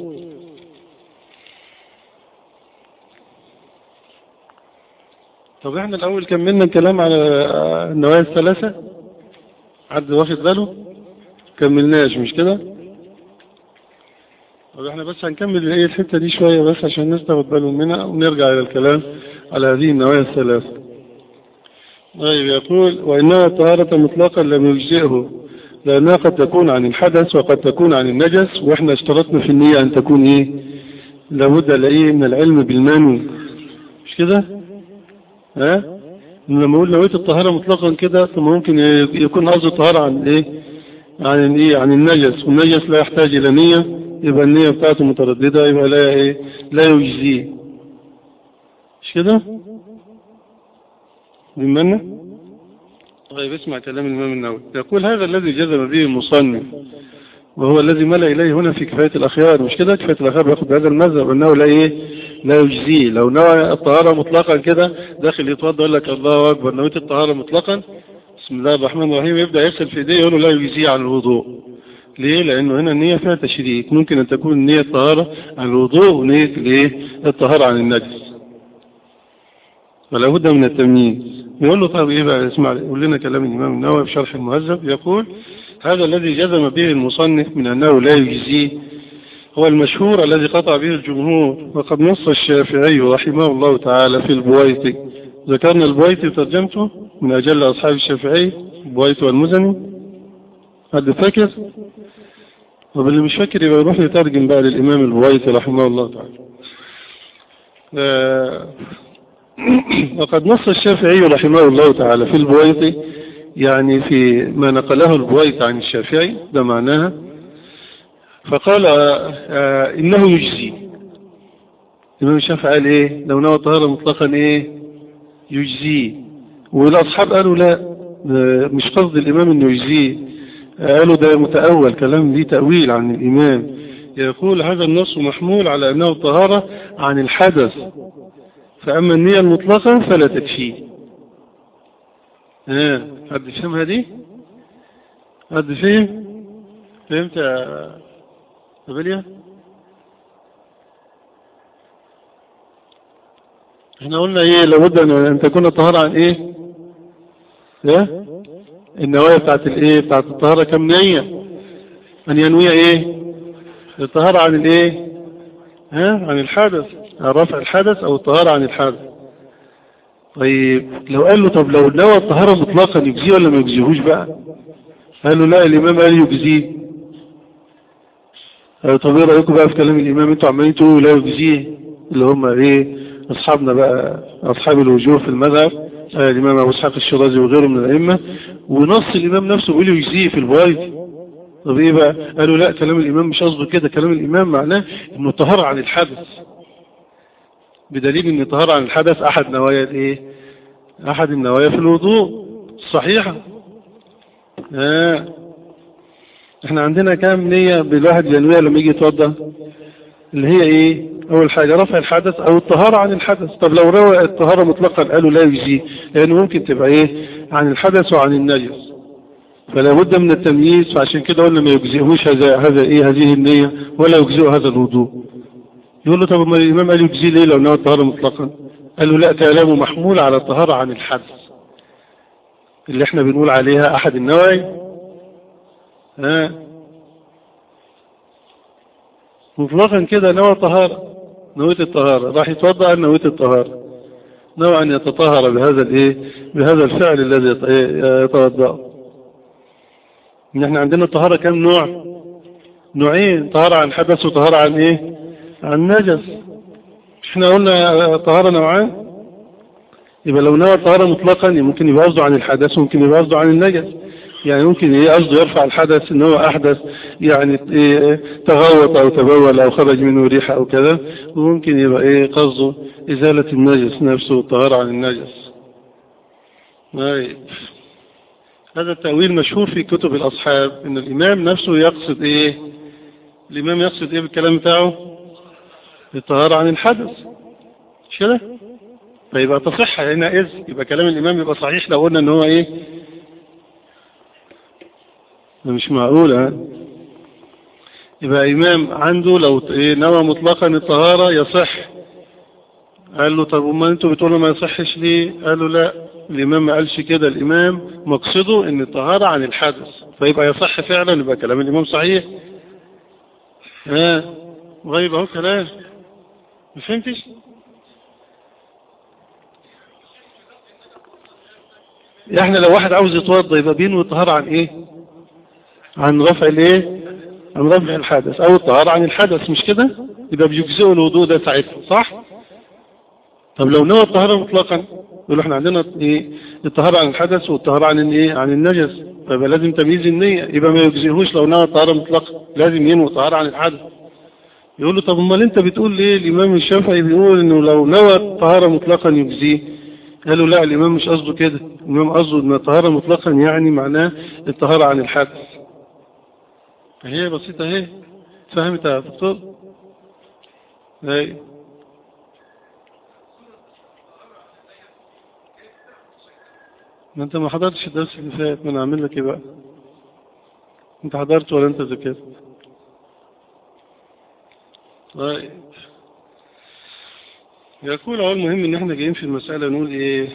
طب احنا الاول كملنا الكلام على النوايا الثلاثة حد واخد باله كملناش مش كده طب احنا بس هنكمل ايه الحتة دي شوية بس عشان الناس تاخد بالهم منها ونرجع الى الكلام على هذه النوايا الثلاثة طيب يقول وإنما الطهارة مطلقا لم يجزئه لأنها قد تكون عن الحدث وقد تكون عن النجس وإحنا اشترطنا في النية أن تكون إيه لابد لإيه من العلم بالمنوي مش كده ها لما أقول نويت الطهارة مطلقا كده ثم ممكن يكون قصد الطهارة عن إيه عن إيه عن النجس والنجس لا يحتاج إلى نية يبقى النية بتاعته مترددة يبقى لا إيه لا يجزيه مش كده بمنا طيب اسمع كلام الإمام النووي يقول هذا الذي جزم به المصنف وهو الذي ملأ إليه هنا في كفاية الأخيار مش كده كفاية الأخيار بياخد بهذا المذهب أنه لا إيه لا يجزيه لو نوى الطهارة مطلقا كده داخل يتوضى يقول لك الله أكبر نويت الطهارة مطلقا بسم الله الرحمن الرحيم يبدأ يغسل في ايديه يقول له لا يجزيه عن الوضوء ليه لأنه هنا النية فيها تشريك ممكن أن تكون النية الطهارة عن الوضوء ونية الايه الطهارة عن النجس فلا بد من التمييز يقول له طيب ايه بقى اسمع يقول لنا كلام الامام النووي في شرح المهذب يقول هذا الذي جزم به المصنف من انه لا يجزيه هو المشهور الذي قطع به الجمهور وقد نص الشافعي رحمه الله تعالى في البويطي ذكرنا البويطي ترجمته من اجل اصحاب الشافعي البويطي والمزني حد فاكر طب اللي مش فاكر يبقى يروح يترجم بقى للامام البويطي رحمه الله تعالى آه وقد نص الشافعي رحمه الله تعالى في البويط يعني في ما نقله البويط عن الشافعي ده معناها فقال آه، آه، إنه يجزي الإمام الشافعي قال إيه لو نوى الطهارة مطلقا إيه يجزي والأصحاب قالوا لا آه، مش قصد الإمام إنه يجزيه قالوا ده متأول كلام دي تأويل عن الإمام يقول هذا النص محمول على أنه طهارة عن الحدث فأما النية المطلقة فلا تكفيه ها حد فهم هذه حد فهم فهمت يا أبليا احنا قلنا ايه لابد ان تكون الطهارة عن ايه ايه النوايا بتاعت الايه بتاعت الطهارة كم نية ان ينوي ايه الطهارة عن الايه ها عن الحدث رفع الحدث او الطهارة عن الحدث طيب لو قال له طب لو نوى الطهارة مطلقا يجزيه ولا ما يجزيهوش بقى قال له لا الامام قال يجزيه قالوا طب ايه رايكم بقى في كلام الامام انتوا عمالين تقولوا لا يجزيه اللي هم ايه اصحابنا بقى اصحاب الوجوه في المذهب آه الامام ابو اسحاق الشرازي وغيره من الائمه ونص الامام نفسه بيقول يجزيه في البوايد طب ايه بقى قالوا لا كلام الامام مش قصده كده كلام الامام معناه انه طهر عن الحدث بدليل ان طهر عن الحدث احد نوايا الايه احد النوايا في الوضوء الصحيحه آه. احنا عندنا كام نية بالواحد ينويها لما يجي يتوضا اللي هي ايه اول حاجة رفع الحدث او الطهارة عن الحدث طب لو روى الطهارة مطلقا قالوا لا يجزي لانه ممكن تبقى ايه عن الحدث وعن النجس فلا بد من التمييز فعشان كده قلنا ما يجزئهوش هذا هذا ايه هذه النية ولا يجزئه هذا الوضوء يقول له طب ما الامام قال يجزي ليه لو نوى الطهارة مطلقا قال له لا كلامه محمول على الطهارة عن الحدث اللي احنا بنقول عليها احد النوعي ها مطلقا كده نوى طهارة نويت الطهارة راح يتوضأ عن نويت الطهارة نوى أن يتطهر بهذا الايه بهذا الفعل الذي يتوضأ ان احنا عندنا الطهارة كم نوع نوعين طهارة عن حدث وطهارة عن ايه عن نجس احنا قلنا طهارة نوعان يبقى لو نوى الطهارة مطلقا ممكن يبقى قصده عن الحدث وممكن يبقى قصده عن النجس يعني ممكن ايه قصده يرفع الحدث ان هو احدث يعني إيه تغوط او تبول او خرج منه ريحة او كذا وممكن يبقى ايه قصده ازالة النجس نفسه والطهارة عن النجس طيب هذا التأويل مشهور في كتب الاصحاب ان الامام نفسه يقصد ايه الامام يقصد ايه بالكلام بتاعه الطهارة عن الحدث مش كده فيبقى تصح هنا إذ يبقى كلام الإمام يبقى صحيح لو قلنا ان هو ايه مش معقول ها يبقى إمام عنده لو إيه نوى مطلقا الطهارة يصح قال له طب وما انتوا بتقولوا ما يصحش ليه قالوا لا الإمام ما قالش كده الإمام مقصده ان الطهارة عن الحدث فيبقى يصح فعلا يبقى كلام الإمام صحيح ها غيب اهو كلام ما فهمتش احنا لو واحد عاوز يتوضى يبقى بينوي الطهارة عن ايه عن رفع الايه عن رفع الحدث او الطهارة عن الحدث مش كده يبقى بيجزئه الوضوء ده ساعتها صح طب لو نوى الطهارة مطلقا يقول احنا عندنا ايه الطهارة عن الحدث والطهارة عن الايه عن النجس فيبقى لازم تمييز النية يبقى ما يجزئهوش لو نوى الطهارة مطلقا لازم ينوي الطهارة عن الحدث يقول له طب امال انت بتقول ليه الامام الشافعي بيقول انه لو نوى الطهارة مطلقا يجزيه قالوا لا الامام مش قصده كده الامام قصده ان الطهارة مطلقا يعني معناه الطهارة عن الحدث هي بسيطة اهي فهمت يا دكتور اي ما انت ما حضرتش الدرس اللي فات ما انا اعمل لك ايه بقى انت حضرت ولا انت ذاكرت طيب يقول هو المهم ان احنا جايين في المسألة نقول ايه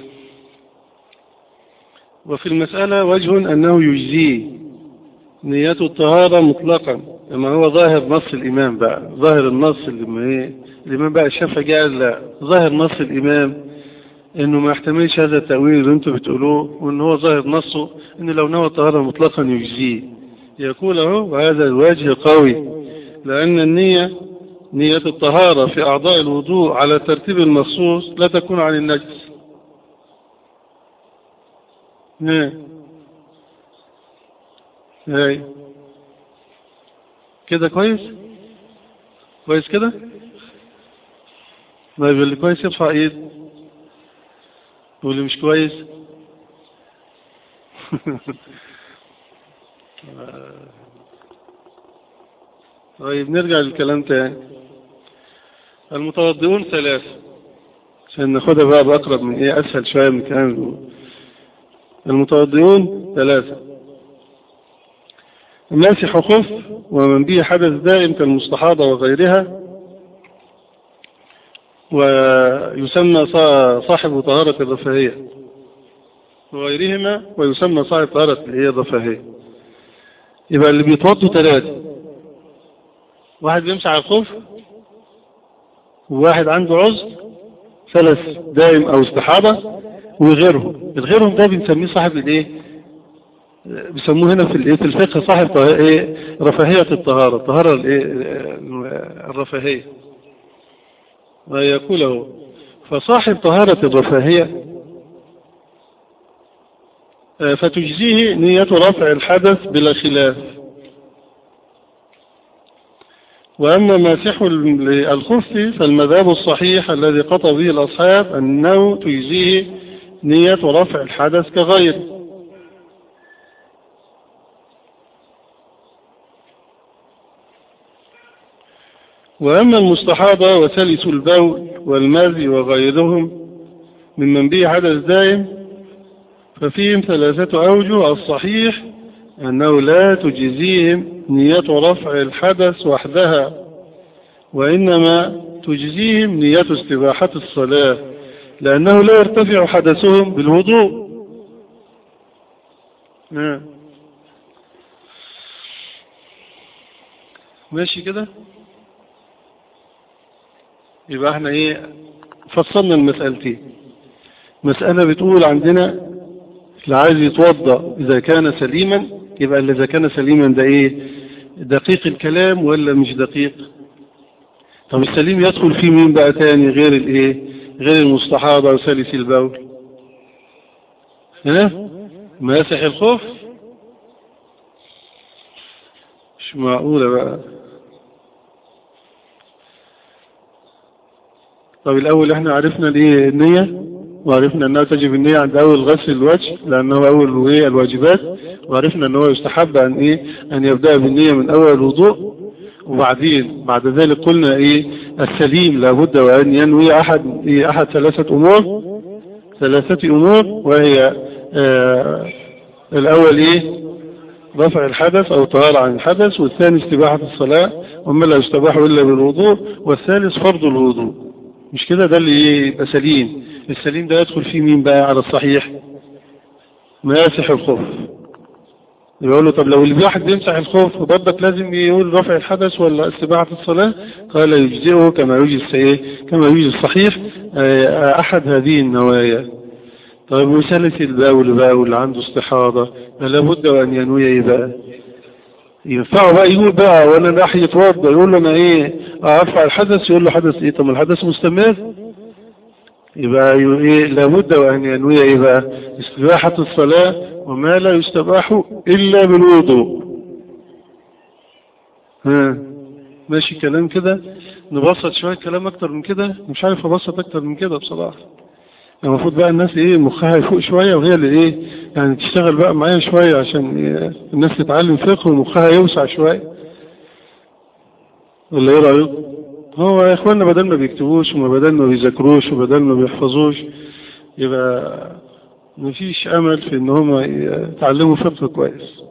وفي المسألة وجه انه يجزيه نية الطهارة مطلقا لما هو ظاهر نص الامام بقى ظاهر النص اللي ايه الامام بقى الشافعي قال لا ظاهر نص الامام انه ما يحتملش هذا التأويل اللي انتم بتقولوه وان هو ظاهر نصه ان لو نوى الطهارة مطلقا يجزيه يقول اهو وهذا الوجه قوي لان النية نية الطهارة في أعضاء الوضوء على ترتيب المخصوص لا تكون عن النجس ها هاي كده كويس كويس كده طيب اللي كويس يرفع ايد واللي مش كويس طيب نرجع للكلام تاني المتوضئون ثلاثة عشان ناخدها بقى بأقرب من ايه أسهل شوية من الكلام المتوضئون ثلاثة ماسح خف ومن به حدث دائم كالمستحاضة وغيرها ويسمى صاحب طهارة الرفاهية وغيرهما ويسمى صاحب طهارة اللي هي الرفاهية يبقى اللي بيتوضوا ثلاثة واحد بيمسح على الخف وواحد عنده عذر ثلاث دائم او استحاضة وغيرهم الغيرهم ده بنسميه صاحب الايه بيسموه هنا في الايه في الفقه صاحب ايه رفاهية الطهارة الطهارة الايه الرفاهية ويقوله فصاحب طهارة الرفاهية فتجزيه نية رفع الحدث بلا خلاف وأما ماسح الخف فالمذهب الصحيح الذي قطع به الأصحاب أنه تجزيه نية رفع الحدث كغيره وأما المستحاضة وسلس البول والمذي وغيرهم ممن به حدث دائم ففيهم ثلاثة أوجه الصحيح أنه لا تجزيهم نية رفع الحدث وحدها وإنما تجزيهم نية استباحة الصلاة لأنه لا يرتفع حدثهم بالوضوء ماشي كده يبقى احنا ايه فصلنا المسألتين مسألة بتقول عندنا اللي عايز يتوضأ إذا كان سليما يبقى اللي إذا كان سليما ده إيه دقيق الكلام ولا مش دقيق طب السليم يدخل فيه مين بقى تاني غير الإيه غير المستحاضة وسلس البول ها ماسح الخوف مش معقولة بقى طب الأول احنا عرفنا الايه النية وعرفنا أنها تجب النية عند أول غسل الوجه لأنه أول ايه الواجبات وعرفنا أنه يستحب أن إيه أن يبدأ بالنية من أول الوضوء وبعدين بعد ذلك قلنا إيه السليم لابد وأن ينوي أحد إيه أحد ثلاثة أمور ثلاثة أمور وهي آه الأول إيه رفع الحدث أو طهارة عن الحدث والثاني استباحة الصلاة وما لا يستباح إلا بالوضوء والثالث فرض الوضوء مش كده ده اللي يبقى سليم السليم ده يدخل فيه مين بقى على الصحيح ماسح الخف يقول له طب لو اللي واحد بيمسح الخوف وبرضك لازم يقول رفع الحدث ولا استباحة الصلاة قال يجزئه كما يجزي ايه كما يجزي الصحيح احد هذه النوايا طيب وسلس البول بقى واللي عنده استحاضة لابد وان ينوي ايه بقى ينفعه بقى يقول بقى وانا راح يتوضا يقول له انا ايه ارفع الحدث يقول له حدث ايه طب الحدث مستمر يبقى ايه لابد وان ينوي ايه بقى استباحة الصلاة وما لا يستباح الا بالوضوء ها ماشي كلام كده نبسط شوية كلام اكتر من كده مش عارف ابسط اكتر من كده بصراحة المفروض بقى الناس ايه مخها يفوق شوية وهي اللي ايه يعني تشتغل بقى معايا شوية عشان إيه الناس تتعلم فقه ومخها يوسع شوية ولا ايه رأيك هو يا اخوانا بدل ما بيكتبوش وما بدل ما بيذاكروش وبدل ما بيحفظوش يبقى مفيش امل في ان هم يتعلموا فقه كويس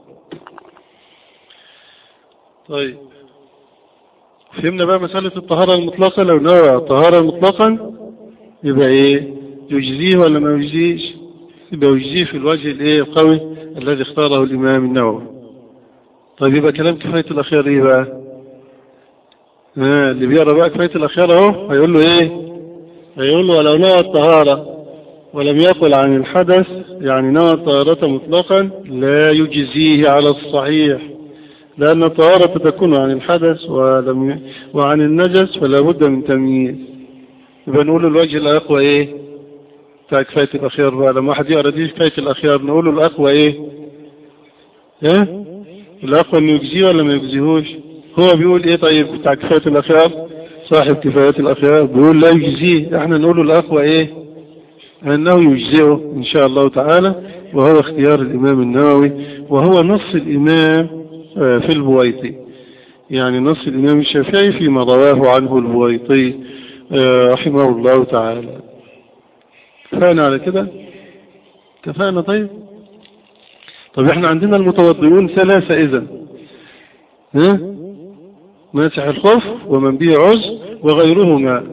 طيب فهمنا بقى مسألة الطهارة المطلقة لو نوع طهارة مطلقا يبقى ايه يجزيه ولا ما يجزيش يبقى يجزيه في الوجه الايه القوي الذي اختاره الامام النووي طيب يبقى كلام كفاية الاخير ايه بقى آه اللي بيقرا بقى كفاية الاخير اهو هيقول له ايه هيقول له ولو نوى الطهارة ولم يقل عن الحدث يعني نوى الطهارة مطلقا لا يجزيه على الصحيح لأن الطهارة تكون عن الحدث ولم وعن النجس فلا بد من تمييز يبقى نقول الوجه الأقوى إيه بتاع كفاية الأخيار بقى لما واحد يقرأ دي كفاية الأخيار نقول له الأقوى إيه؟ إيه؟ الأقوى إنه يجزيه ولا ما يجزيهوش؟ هو بيقول إيه طيب بتاع كفاية الأخيار؟ صاحب كفاية الأخيار بيقول لا يجزيه إحنا نقول له الأقوى إيه؟ أنه يجزئه إن شاء الله تعالى وهو اختيار الإمام النووي وهو نص الإمام في البويطي يعني نص الإمام الشافعي فيما رواه عنه البويطي رحمه الله تعالى كفانا على كده كفانا طيب طب احنا عندنا المتوضئون ثلاثة إذا ها ماسح الخف ومن به عز وغيرهما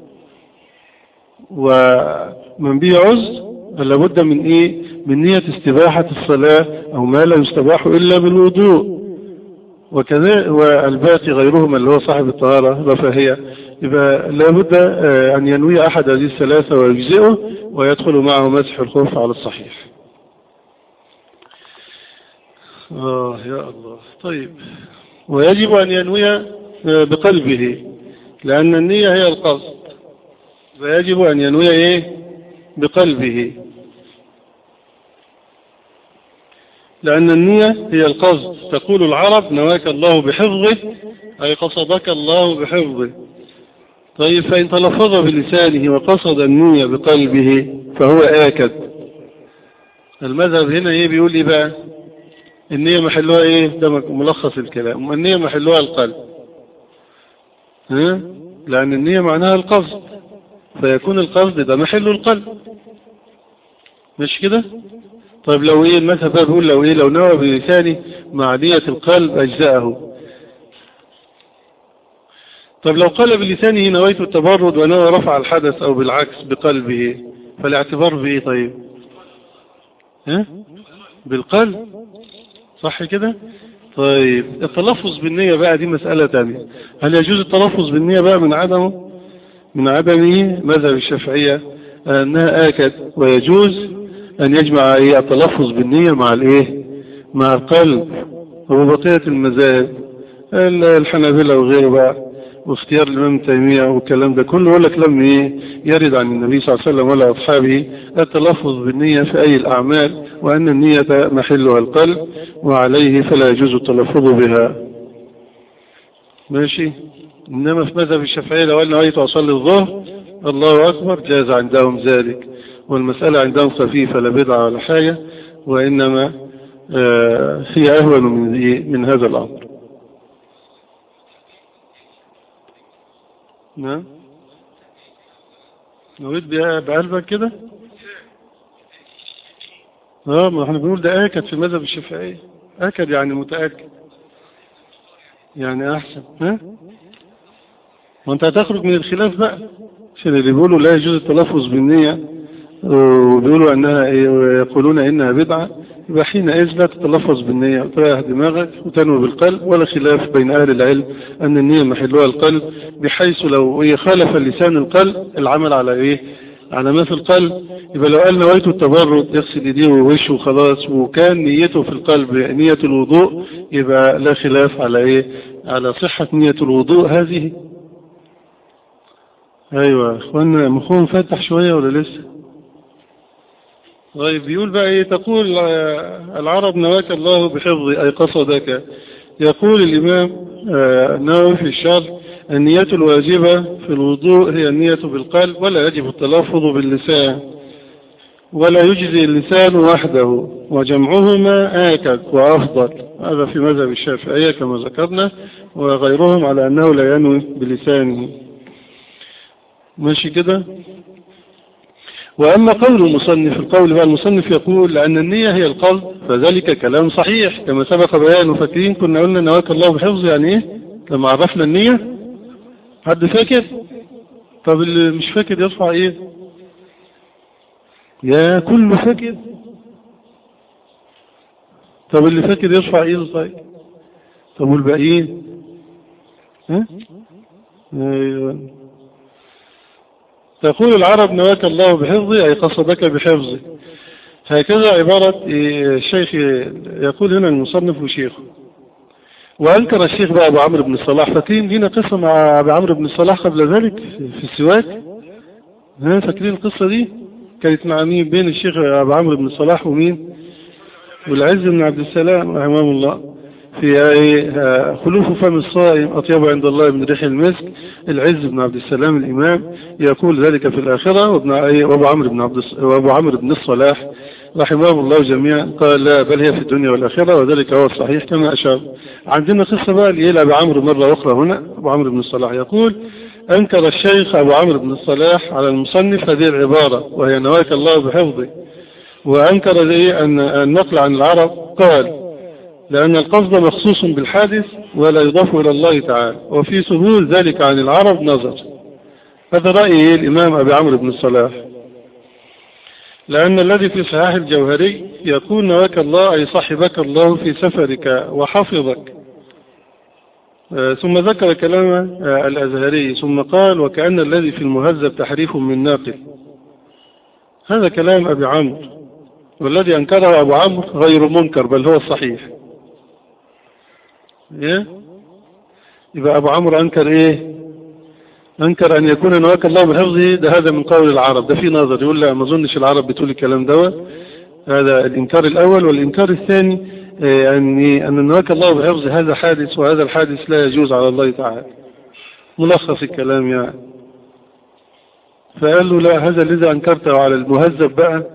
ومن به عز لابد من ايه من نية استباحة الصلاة او ما لا يستباح الا بالوضوء وكذا والباقي غيرهما اللي هو صاحب الطهارة رفاهية يبقى لابد ان ينوي احد هذه الثلاثة ويجزئه ويدخل معه مسح الخوف على الصحيح آه يا الله طيب ويجب أن ينوي بقلبه لأن النية هي القصد فيجب أن ينوي إيه بقلبه لأن النية هي القصد تقول العرب نواك الله بحفظه أي قصدك الله بحفظه طيب فإن تلفظ بلسانه وقصد النية بقلبه فهو آكد المذهب هنا إيه بيقول إيه بقى النية محلوها إيه ده ملخص الكلام النية محلوها القلب ها؟ لأن النية معناها القصد فيكون القصد ده محل القلب مش كده طيب لو ايه المذهب بقى بيقول لو ايه لو نوى بلسانه مع نية القلب اجزاءه طيب لو قال بلسانه نويت التبرد ونوى رفع الحدث او بالعكس بقلبه فالاعتبار بايه طيب ها بالقلب صح كده طيب التلفظ بالنية بقى دي مسألة تانية هل يجوز التلفظ بالنية بقى من عدمه من عدمه مذهب الشافعية انها اكد ويجوز ان يجمع ايه التلفظ بالنية مع الايه مع القلب وبقية المذاهب الحنابلة وغيره بقى واختيار الامام تيمية والكلام ده كله يقول لك لم ايه يرد عن النبي صلى الله عليه وسلم ولا اصحابه التلفظ بالنية في اي الاعمال وان النية محلها القلب وعليه فلا يجوز التلفظ بها ماشي انما في مذهب الشافعية لو قال نويت اصلي الظهر الله اكبر جاز عندهم ذلك والمسألة عندهم خفيفة لا بدعة ولا حاجة وإنما هي أهون من, من هذا الأمر نعم نريد بقلبك كده اه ما احنا بنقول ده آكد في مذهب الشافعية آكد يعني متأكد يعني أحسن ها وانت هتخرج من الخلاف بقى عشان اللي بيقولوا لا يجوز التلفظ بالنية وبيقولوا انها يقولون انها بدعة يبقى حينئذ لا تتلفظ بالنية وتريح دماغك وتنوي بالقلب ولا خلاف بين اهل العلم ان النية محلها القلب بحيث لو هي خالف لسان القلب العمل على ايه على ما في القلب يبقى لو قال نويت التبرد يغسل ايديه ووشه وخلاص وكان نيته في القلب نية الوضوء يبقى لا خلاف على ايه على صحة نية الوضوء هذه ايوه اخوانا مخهم فتح شوية ولا لسه طيب بيقول بقى ايه تقول العرب نواك الله بحفظ اي قصدك يقول الامام النووي في الشرح النية الواجبة في الوضوء هي النية بالقلب ولا يجب التلفظ باللسان ولا يجزي اللسان وحده وجمعهما آكد وأفضل هذا في مذهب الشافعية كما ذكرنا وغيرهم على أنه لا ينوي بلسانه ماشي كده وأما قول المصنف القول بقى المصنف يقول لأن النية هي القلب فذلك كلام صحيح كما سبق بيانه فاكرين كنا قلنا نواك الله بحفظ يعني ايه لما عرفنا النية حد فاكر طب اللي مش فاكر يرفع ايه يا كله فاكر طب اللي فاكر يرفع ايه طيب طب والباقيين ها ايوه تقول العرب نواك الله بحفظه أي قصدك بحفظه هكذا عبارة الشيخ يقول هنا المصنف وشيخه وأنكر الشيخ بقى أبو عمرو بن الصلاح فاكرين لينا قصة مع أبو عمرو بن الصلاح قبل ذلك في السواك ها فاكرين القصة دي كانت مع مين بين الشيخ أبو عمرو بن صلاح ومين والعز بن عبد السلام رحمه الله في آه، خلوف فم الصائم أطيب عند الله من ريح المسك العز بن عبد السلام الإمام يقول ذلك في الآخرة وابن وابو عمرو بن عبد وابو عمرو بن الصلاح رحمه الله جميعا قال لا بل هي في الدنيا والآخرة وذلك هو الصحيح كما أشار عندنا قصة بقى ليلى أبو عمرو مرة أخرى هنا أبو عمرو بن الصلاح يقول أنكر الشيخ أبو عمرو بن الصلاح على المصنف هذه العبارة وهي نواك الله بحفظه وأنكر أن النقل عن العرب قال لأن القصد مخصوص بالحادث ولا يضاف إلى الله تعالى وفي ثبوت ذلك عن العرب نظر هذا رأي الإمام أبي عمرو بن الصلاح لأن الذي في صحاح الجوهري يكون نواك الله أي صحبك الله في سفرك وحفظك آه، ثم ذكر كلام آه، الأزهري ثم قال وكأن الذي في المهذب تحريف من ناقل هذا كلام أبي عمرو والذي أنكره أبو عمرو غير منكر بل هو الصحيح إيه؟ يبقى أبو عمرو أنكر إيه أنكر أن يكون نواك الله بحفظه ده هذا من قول العرب ده في نظر يقول لا ما أظنش العرب بتقول الكلام دوت هذا الإنكار الأول والإنكار الثاني إيه، أن أن نواك الله بحفظه هذا حادث وهذا الحادث لا يجوز على الله تعالى ملخص الكلام يعني فقال له لا هذا الذي أنكرته على المهذب بقى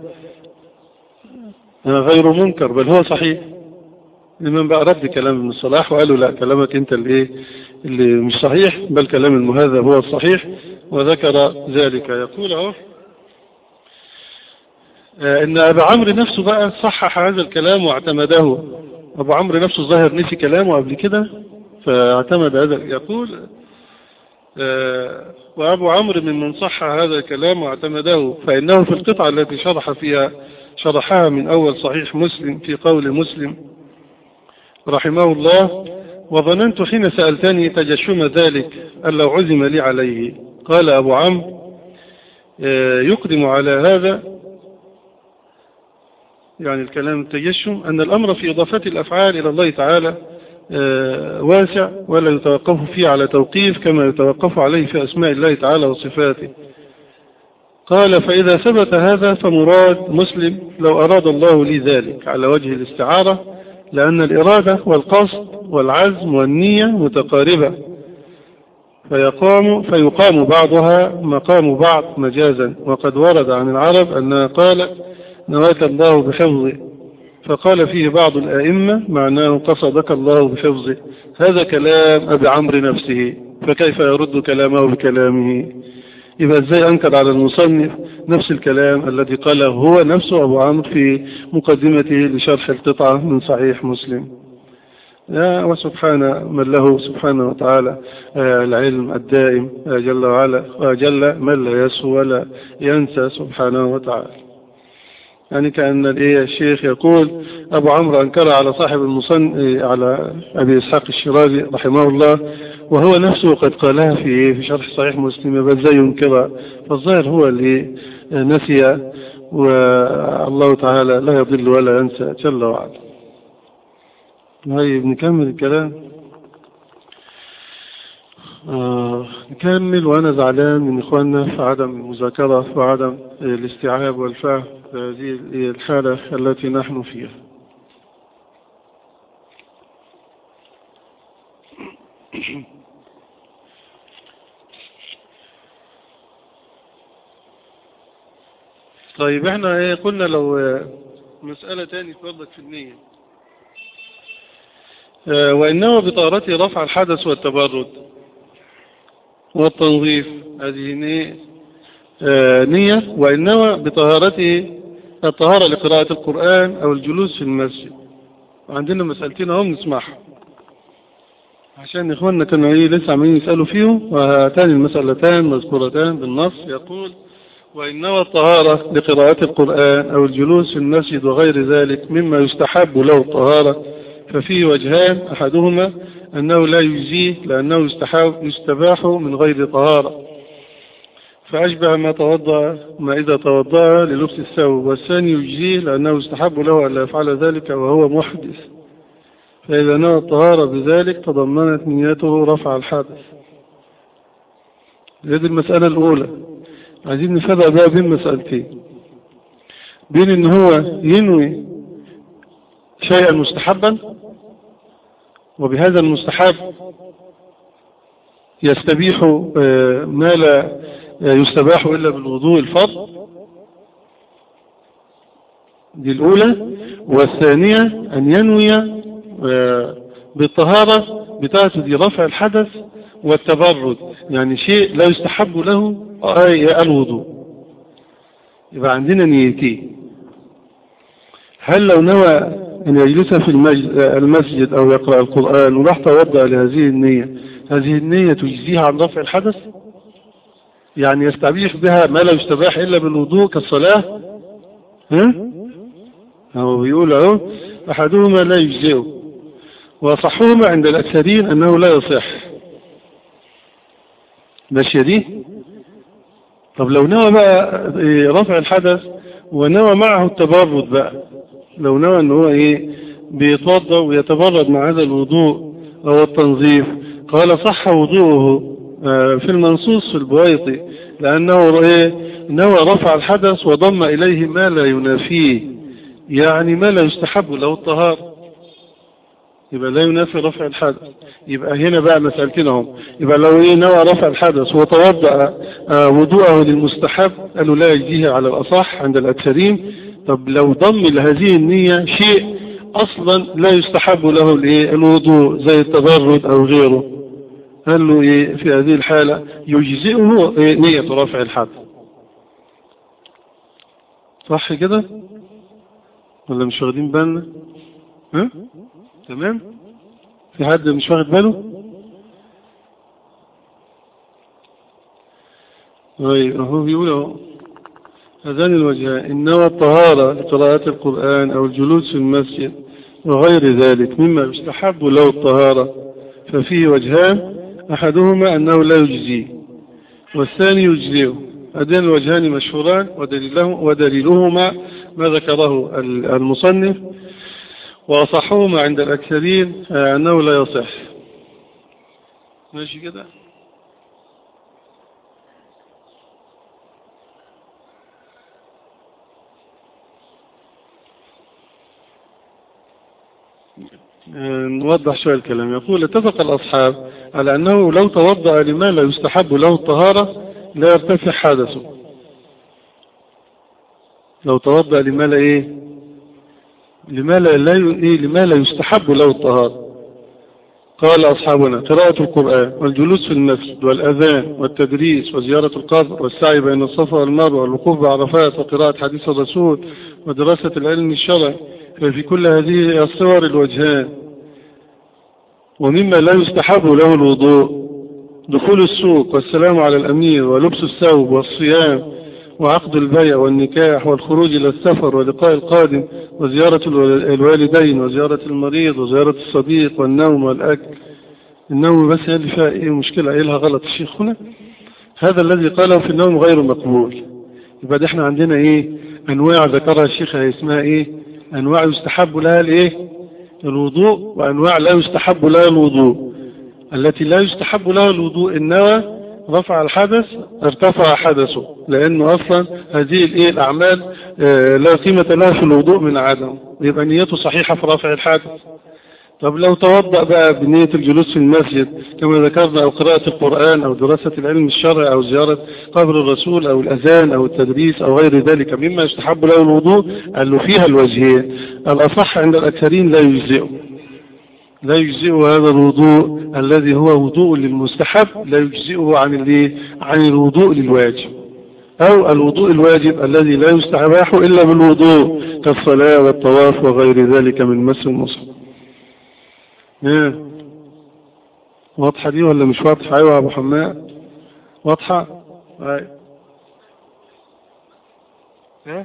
غير منكر بل هو صحيح الإمام بقى رد كلام ابن الصلاح وقالوا لا كلامك انت اللي ايه اللي مش صحيح بل كلام المهذب هو الصحيح وذكر ذلك يقول اهو آه، ان ابو عمرو نفسه بقى صحح هذا الكلام واعتمده ابو عمرو نفسه ظاهر نسي كلامه قبل كده فاعتمد هذا يقول آه، وابو عمرو ممن صح هذا الكلام واعتمده فانه في القطعة التي شرح فيها شرحها من اول صحيح مسلم في قول مسلم رحمه الله وظننت حين سألتني تجشم ذلك أن لو عزم لي عليه قال أبو عمرو آه، يقدم على هذا يعني الكلام التجشم أن الأمر في إضافة الأفعال إلى الله تعالى آه، واسع ولا يتوقف فيه على توقيف كما يتوقف عليه في أسماء الله تعالى وصفاته قال فإذا ثبت هذا فمراد مسلم لو أراد الله لي ذلك على وجه الاستعارة لأن الإرادة والقصد والعزم والنية متقاربة فيقام, فيقام بعضها مقام بعض مجازا وقد ورد عن العرب أنها قالت نواك الله بحفظه فقال فيه بعض الآئمة معناه قصدك الله بحفظه هذا كلام أبي عمرو نفسه فكيف يرد كلامه بكلامه يبقى ازاي انكر على المصنف نفس الكلام الذي قاله هو نفسه ابو عمرو في مقدمته لشرح القطعة من صحيح مسلم يا وسبحان من له سبحانه وتعالى آه، العلم الدائم آه، جل وعلا وجل آه، من لا يسهو ولا ينسى سبحانه وتعالى يعني كأن الايه الشيخ يقول أبو عمرو أنكر على صاحب المصن على أبي إسحاق الشرازي رحمه الله وهو نفسه قد قالها في في شرح صحيح مسلم بل زي ينكرها فالظاهر هو اللي نسي والله تعالى لا يضل ولا ينسى جل وعلا طيب نكمل الكلام آه نكمل وأنا زعلان من إخواننا في عدم المذاكرة وعدم الاستيعاب والفهم هذه الحالة التي نحن فيها طيب احنا ايه قلنا لو مسألة تاني تفضلك في النية اه وإنما بطارته رفع الحدث والتبرد والتنظيف هذه نية, اه نية وإنما بطهارته الطهارة لقراءة القرآن أو الجلوس في المسجد عندنا مسألتين هم نسمعها عشان إخواننا كانوا ايه لسه عمالين يسألوا فيهم وهاتان المسألتان مذكورتان بالنص يقول وإنما الطهارة لقراءة القرآن أو الجلوس في المسجد وغير ذلك مما يستحب له الطهارة ففيه وجهان أحدهما أنه لا يجزيه لأنه يستباح من غير طهارة فأشبه ما توضأ ما إذا توضأ للبس الثوب والثاني يجزيه لأنه يستحب له أن لا يفعل ذلك وهو محدث فإذا نوى الطهارة بذلك تضمنت نيته رفع الحدث هذه المسألة الأولى عايزين نفرق بقى بين مسألتين بين ان هو ينوي شيئا مستحبا وبهذا المستحب يستبيح آه، ما لا يستباح إلا بالوضوء الفضل دي الأولى والثانية أن ينوي آه، بالطهارة بتاعته دي رفع الحدث والتبرد يعني شيء لا يستحب له أي الوضوء يبقى عندنا نيتين هل لو نوى أن يجلس في المسجد أو يقرأ القرآن وراح توضأ لهذه النية هذه النية تجزيها عن رفع الحدث يعني يستبيح بها ما لا يستباح إلا بالوضوء كالصلاة ها هو بيقول اهو أحدهما لا يجزئه وصحهما عند الأكثرين أنه لا يصح ماشية دي طب لو نوى بقى رفع الحدث ونوى معه التبرد بقى لو نوى ان هو ايه بيتوضا ويتبرد مع هذا الوضوء او التنظيف قال صح وضوءه في المنصوص في البويطي لأنه إيه نوى رفع الحدث وضم إليه ما لا ينافيه يعني ما لا يستحب له الطهارة يبقى لا ينافي رفع الحدث يبقى هنا بقى مسألتين يبقى لو ايه نوى رفع الحدث وتوضأ وضوءه للمستحب قالوا لا يجيه على الأصح عند الأكثرين طب لو ضم لهذه النية شيء أصلا لا يستحب له الوضوء زي التبرد أو غيره قال له إيه في هذه الحالة يجزئه إيه نية رفع الحد صح كده ولا مش واخدين بالنا ها تمام في حد مش واخد باله طيب هو بيقول اهو هذان الوجهان إن نوى الطهارة لقراءة القرآن أو الجلوس في المسجد وغير ذلك مما يستحب له الطهارة ففيه وجهان أحدهما أنه لا يجزيه والثاني يجزيه هذين الوجهان مشهوران ودليله ودليلهما ما ذكره المصنف وأصحهما عند الأكثرين أنه لا يصح ماشي كده نوضح شوية الكلام يقول اتفق الأصحاب على أنه لو توضأ لما لا يستحب له الطهارة لا يرتفع حدثه لو توضأ لما لا إيه لما لا, لا إيه لما لا يستحب له الطهارة قال أصحابنا قراءة القرآن والجلوس في المسجد والأذان والتدريس وزيارة القبر والسعي بين الصفا والمروة والوقوف بعرفات وقراءة حديث الرسول ودراسة العلم الشرعي ففي كل هذه الصور الوجهان ومما لا يستحب له الوضوء دخول السوق والسلام على الأمير ولبس الثوب والصيام وعقد البيع والنكاح والخروج إلى السفر ولقاء القادم وزيارة الوالدين وزيارة المريض وزيارة الصديق والنوم والأكل النوم بس هل فيها إيه مشكلة إيه لها غلط الشيخ هنا هذا الذي قاله في النوم غير مقبول يبقى احنا عندنا إيه أنواع ذكرها الشيخ اسمها إيه أنواع يستحب لها الإيه الوضوء وأنواع لا يستحب لها الوضوء التي لا يستحب لها الوضوء النوى رفع الحدث ارتفع حدثه لأنه أصلا هذه الإيه الأعمال اه لا قيمة لها في الوضوء من عدم يبقى نيته صحيحة في رفع الحدث طب لو توضأ بقى بنية الجلوس في المسجد كما ذكرنا أو قراءة القرآن أو دراسة العلم الشرعي أو زيارة قبر الرسول أو الأذان أو التدريس أو غير ذلك مما يستحب له الوضوء قال له فيها الوجهين الأصح عند الأكثرين لا يجزئه لا يجزئه هذا الوضوء الذي هو وضوء للمستحب لا يجزئه عن عن الوضوء للواجب أو الوضوء الواجب الذي لا يستحباح إلا بالوضوء كالصلاة والطواف وغير ذلك من مس المصحف ايه واضحة دي ولا مش واضحة ايوه يا ابو حماد واضحة ايوه ايه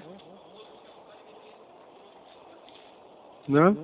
نعم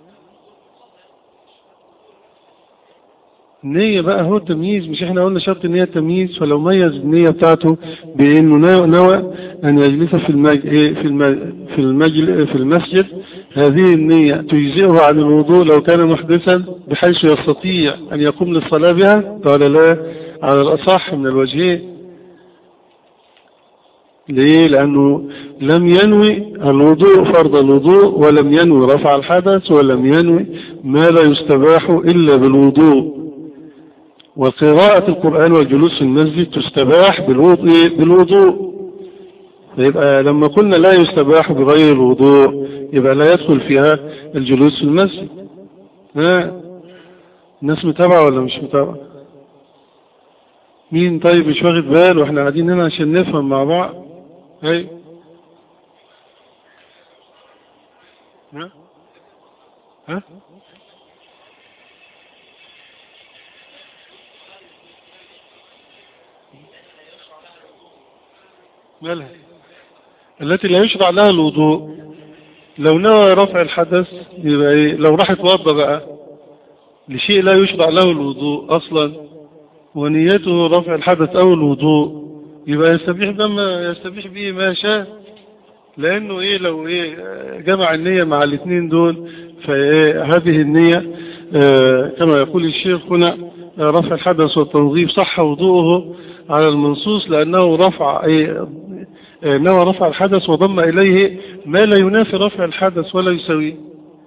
النية بقى هو التمييز مش احنا قلنا شرط النية التمييز فلو ميز النية بتاعته بانه نوى ان يجلس في المج... في المج... في, المجل... في المسجد هذه النية تجزئه عن الوضوء لو كان محدثا بحيث يستطيع ان يقوم للصلاة بها قال لا على الاصح من الوجهين ليه لأنه لم ينوي الوضوء فرض الوضوء ولم ينوي رفع الحدث ولم ينوي ما لا يستباح إلا بالوضوء وقراءة القرآن والجلوس في المسجد تستباح بالوضوء, بالوضوء يبقى لما قلنا لا يستباح بغير الوضوء يبقى لا يدخل فيها الجلوس في المسجد ها الناس متابعة ولا مش متابعة مين طيب مش واخد بال واحنا قاعدين هنا عشان نفهم مع بعض هاي ها ها مالها التي لا يشرع لها الوضوء لو نوى رفع الحدث يبقى ايه لو راح يتوضا بقى لشيء لا يشرع له الوضوء اصلا ونيته رفع الحدث او الوضوء يبقى يستبيح بما يستبيح به ما شاء لانه ايه لو ايه جمع النية مع الاثنين دول فهذه النية اه كما يقول الشيخ هنا رفع الحدث والتنظيف صح وضوءه على المنصوص لانه رفع ايه نوى رفع الحدث وضم إليه ما لا ينافي رفع الحدث ولا يسويه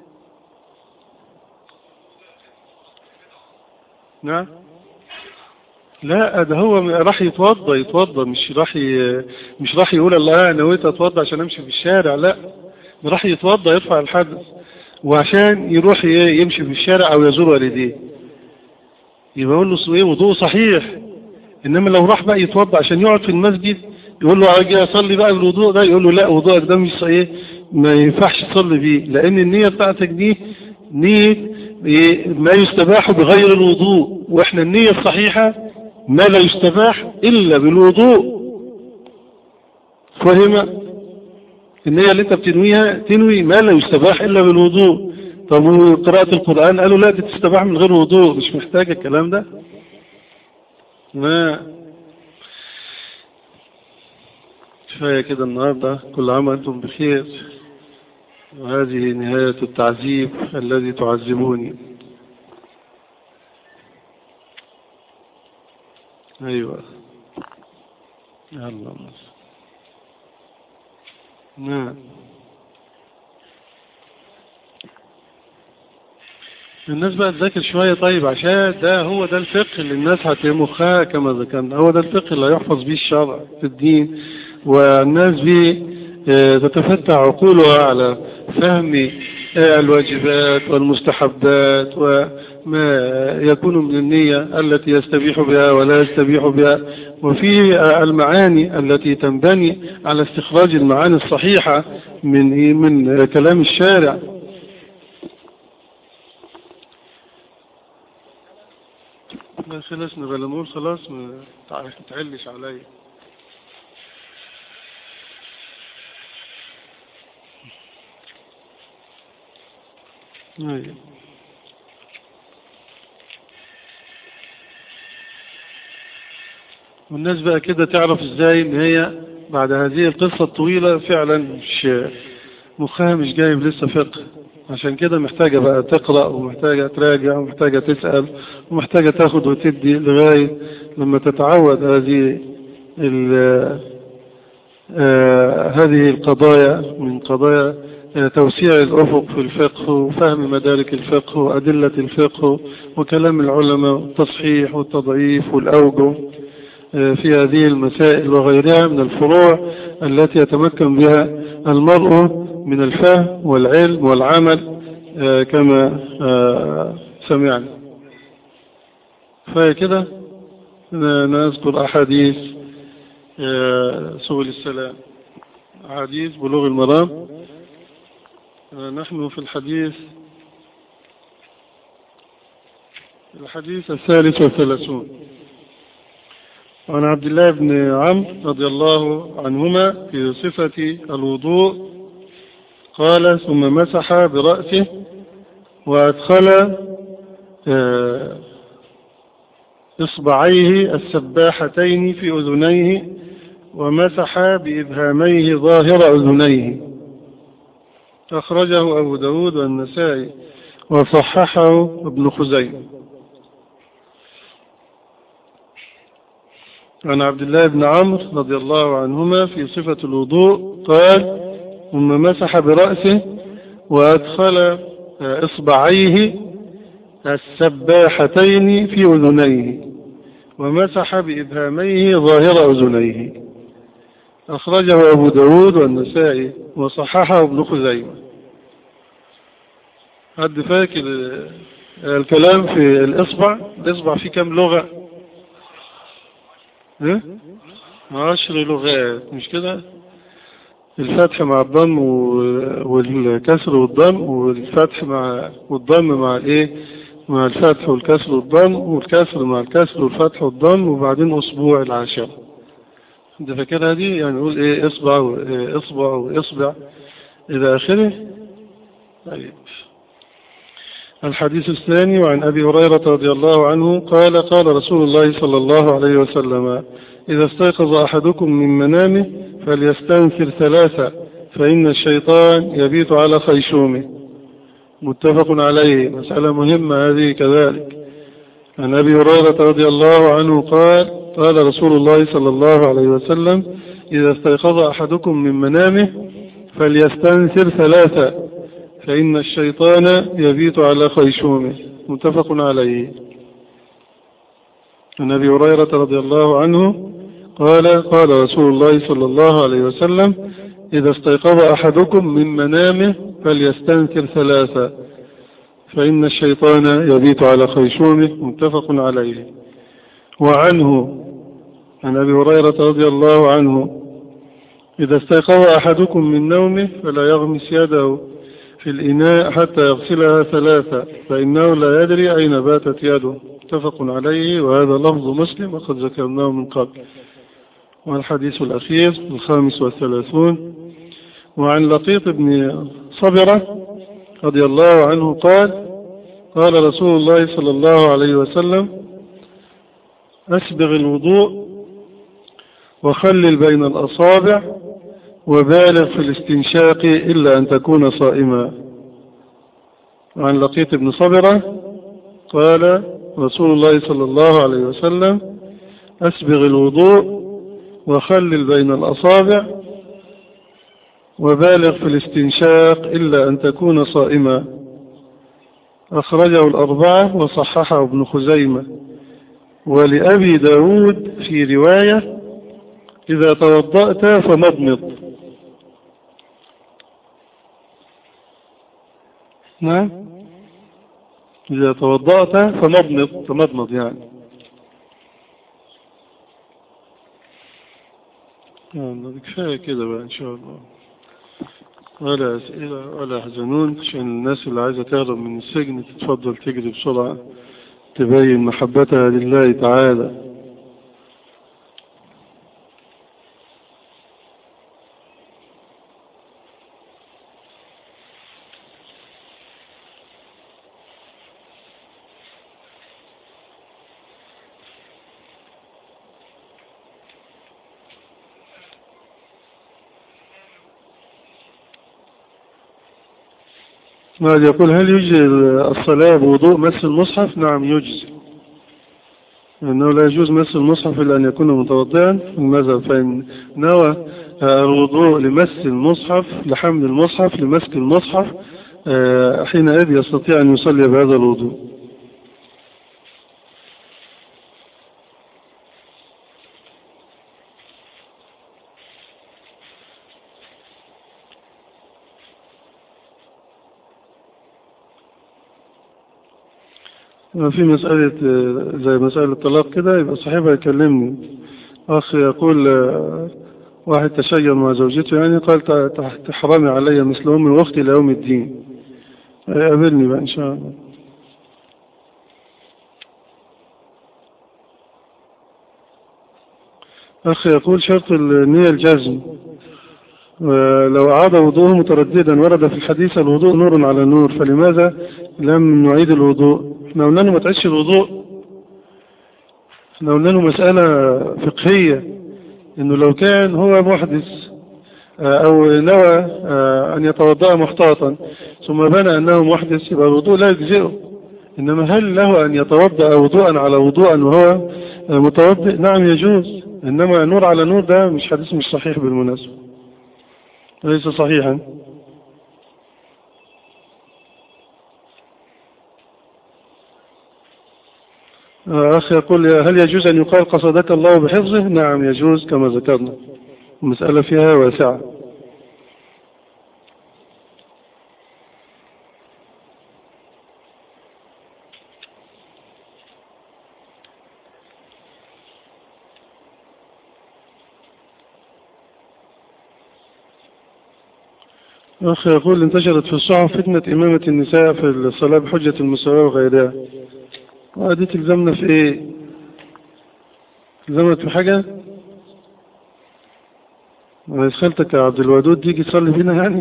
نعم لا ده هو راح يتوضى يتوضى مش راح مش راح يقول الله انا نويت اتوضى عشان امشي في الشارع لا ده راح يتوضى يرفع الحدث وعشان يروح يمشي في الشارع او يزور والديه يبقى يقول له ايه وضوء صحيح انما لو راح بقى يتوضى عشان يقعد في المسجد يقول له اجي اصلي بقى بالوضوء ده يقول له لا وضوءك ده مش ايه ما ينفعش تصلي بيه لان النية بتاعتك دي نية إيه ما يستباح بغير الوضوء واحنا النية الصحيحة ما لا يستباح الا بالوضوء فهم النية اللي انت بتنويها تنوي ما لا يستباح الا بالوضوء طب وقراءة القرآن قالوا لا دي تستباح من غير وضوء مش محتاج الكلام ده ما كفاية كده النهاردة كل عام وأنتم بخير وهذه نهاية التعذيب الذي تعذبوني أيوة يلا نعم الناس بقى تذاكر شوية طيب عشان ده هو ده الفقه اللي الناس هتمخها كما ذكرنا هو ده الفقه اللي هيحفظ به الشرع في الدين والناس بي تتفتح عقولها على فهم الواجبات والمستحبات وما يكون من النية التي يستبيح بها ولا يستبيح بها وفي المعاني التي تنبني على استخراج المعاني الصحيحة من من كلام الشارع ما خلصنا بلا خلاص ما تعلش عليا أيوة. والناس بقى كده تعرف ازاي ان هي بعد هذه القصة الطويلة فعلا مش مخها مش جايب لسه فقه عشان كده محتاجة بقى تقرأ ومحتاجة تراجع ومحتاجة تسأل ومحتاجة تاخد وتدي لغاية لما تتعود هذه آه هذه القضايا من قضايا توسيع الأفق في الفقه وفهم مدارك الفقه وأدلة الفقه وكلام العلماء والتصحيح والتضعيف والأوجه في هذه المسائل وغيرها من الفروع التي يتمكن بها المرء من الفهم والعلم والعمل كما سمعنا فهي كده نذكر أحاديث سبل السلام أحاديث بلوغ المرام نحن في الحديث الحديث الثالث والثلاثون عن عبد الله بن عمرو رضي الله عنهما في صفة الوضوء قال ثم مسح برأسه وأدخل إصبعيه السباحتين في أذنيه ومسح بإبهاميه ظاهر أذنيه أخرجه أبو داود والنسائي وصححه ابن خزيمة عن عبد الله بن عمرو رضي الله عنهما في صفة الوضوء قال ثم مسح برأسه وأدخل إصبعيه السباحتين في أذنيه ومسح بإبهاميه ظاهر أذنيه أخرجه أبو داود والنسائي وصححه ابن خزيمة حد فاكر الكلام في الإصبع الإصبع فيه كم لغة ها؟ عشر لغات مش كده الفتح مع الضم والكسر والضم والفتح مع والضم مع الايه مع الفتح والكسر والضم والكسر مع الكسر والفتح والضم وبعدين اسبوع العاشر انت فاكرها دي يعني نقول ايه اصبع واصبع واصبع الى اخره طيب الحديث الثاني وعن أبي هريرة رضي الله عنه قال قال رسول الله صلى الله عليه وسلم إذا استيقظ أحدكم من منامه فليستنفر ثلاثة فإن الشيطان يبيت على خيشومه متفق عليه مسألة مهمة هذه كذلك عن أبي هريرة رضي الله عنه قال قال رسول الله صلى الله عليه وسلم إذا استيقظ أحدكم من منامه فليستنثر ثلاثة فإن الشيطان يبيت على خيشومه متفق عليه عن أبي هريرة رضي الله عنه قال قال رسول الله صلى الله عليه وسلم إذا استيقظ أحدكم من منامه فليستنكر ثلاثة فإن الشيطان يبيت على خيشومه متفق عليه وعنه عن أبي هريرة رضي الله عنه إذا استيقظ أحدكم من نومه فلا يغمس يده في الإناء حتى يغسلها ثلاثة فإنه لا يدري أين باتت يده متفق عليه وهذا لفظ مسلم وقد ذكرناه من قبل والحديث الأخير الخامس والثلاثون وعن لقيط بن صبرة رضي الله عنه قال قال رسول الله صلى الله عليه وسلم أسبغ الوضوء وخلل بين الأصابع وبالغ في الاستنشاق إلا أن تكون صائما وعن لقيط بن صبرة قال رسول الله صلى الله عليه وسلم أسبغ الوضوء وخلل بين الأصابع وبالغ في الاستنشاق إلا أن تكون صائما أخرجه الأربعة وصححه ابن خزيمة ولأبي داود في رواية إذا توضأت فمضمض نعم إذا توضأت فمضمض فمضمض يعني يعني كفاية كده بقى إن شاء الله ولا أسئلة ولا حزنون عشان الناس اللي عايزة تهرب من السجن تتفضل تجري بسرعة تبين محبتها لله تعالى ماذا يقول هل يجزي الصلاة بوضوء مس المصحف نعم يجزي لأنه لا يجوز مس المصحف إلا أن يكون متوضئا في المذهب فإن نوى الوضوء لمس المصحف لحمل المصحف لمسك المصحف حينئذ يستطيع أن يصلي بهذا الوضوء في مسألة زي مسألة الطلاق كده يبقى صاحبها يكلمني أخ يقول واحد تشير مع زوجته يعني قال تحرمي علي مثل أمي وأختي ليوم الدين قابلني بقى إن شاء الله أخ يقول شرط النية الجزم لو أعاد وضوءه مترددا ورد في الحديث الوضوء نور على نور فلماذا لم نعيد الوضوء احنا قلنا له ما تعيش الوضوء احنا قلنا له مسألة فقهية انه لو كان هو محدث او نوى ان يتوضأ محتاطا ثم بنى انه محدث يبقى الوضوء لا يجزئه انما هل له ان يتوضأ وضوءا على وضوءا وهو متوضئ نعم يجوز إنما نور على نور ده مش حديث مش صحيح بالمناسبة ليس صحيحا أخي يقول هل يجوز أن يقال قصدك الله بحفظه نعم يجوز كما ذكرنا المسألة فيها واسعة أخ يقول انتشرت في الصحف فتنة إمامة النساء في الصلاة بحجة المساواة وغيرها وهذه تلزمنا في إيه؟ تلزمت في حاجة؟ وإذ خالتك يا عبد الودود تيجي تصلي فينا يعني؟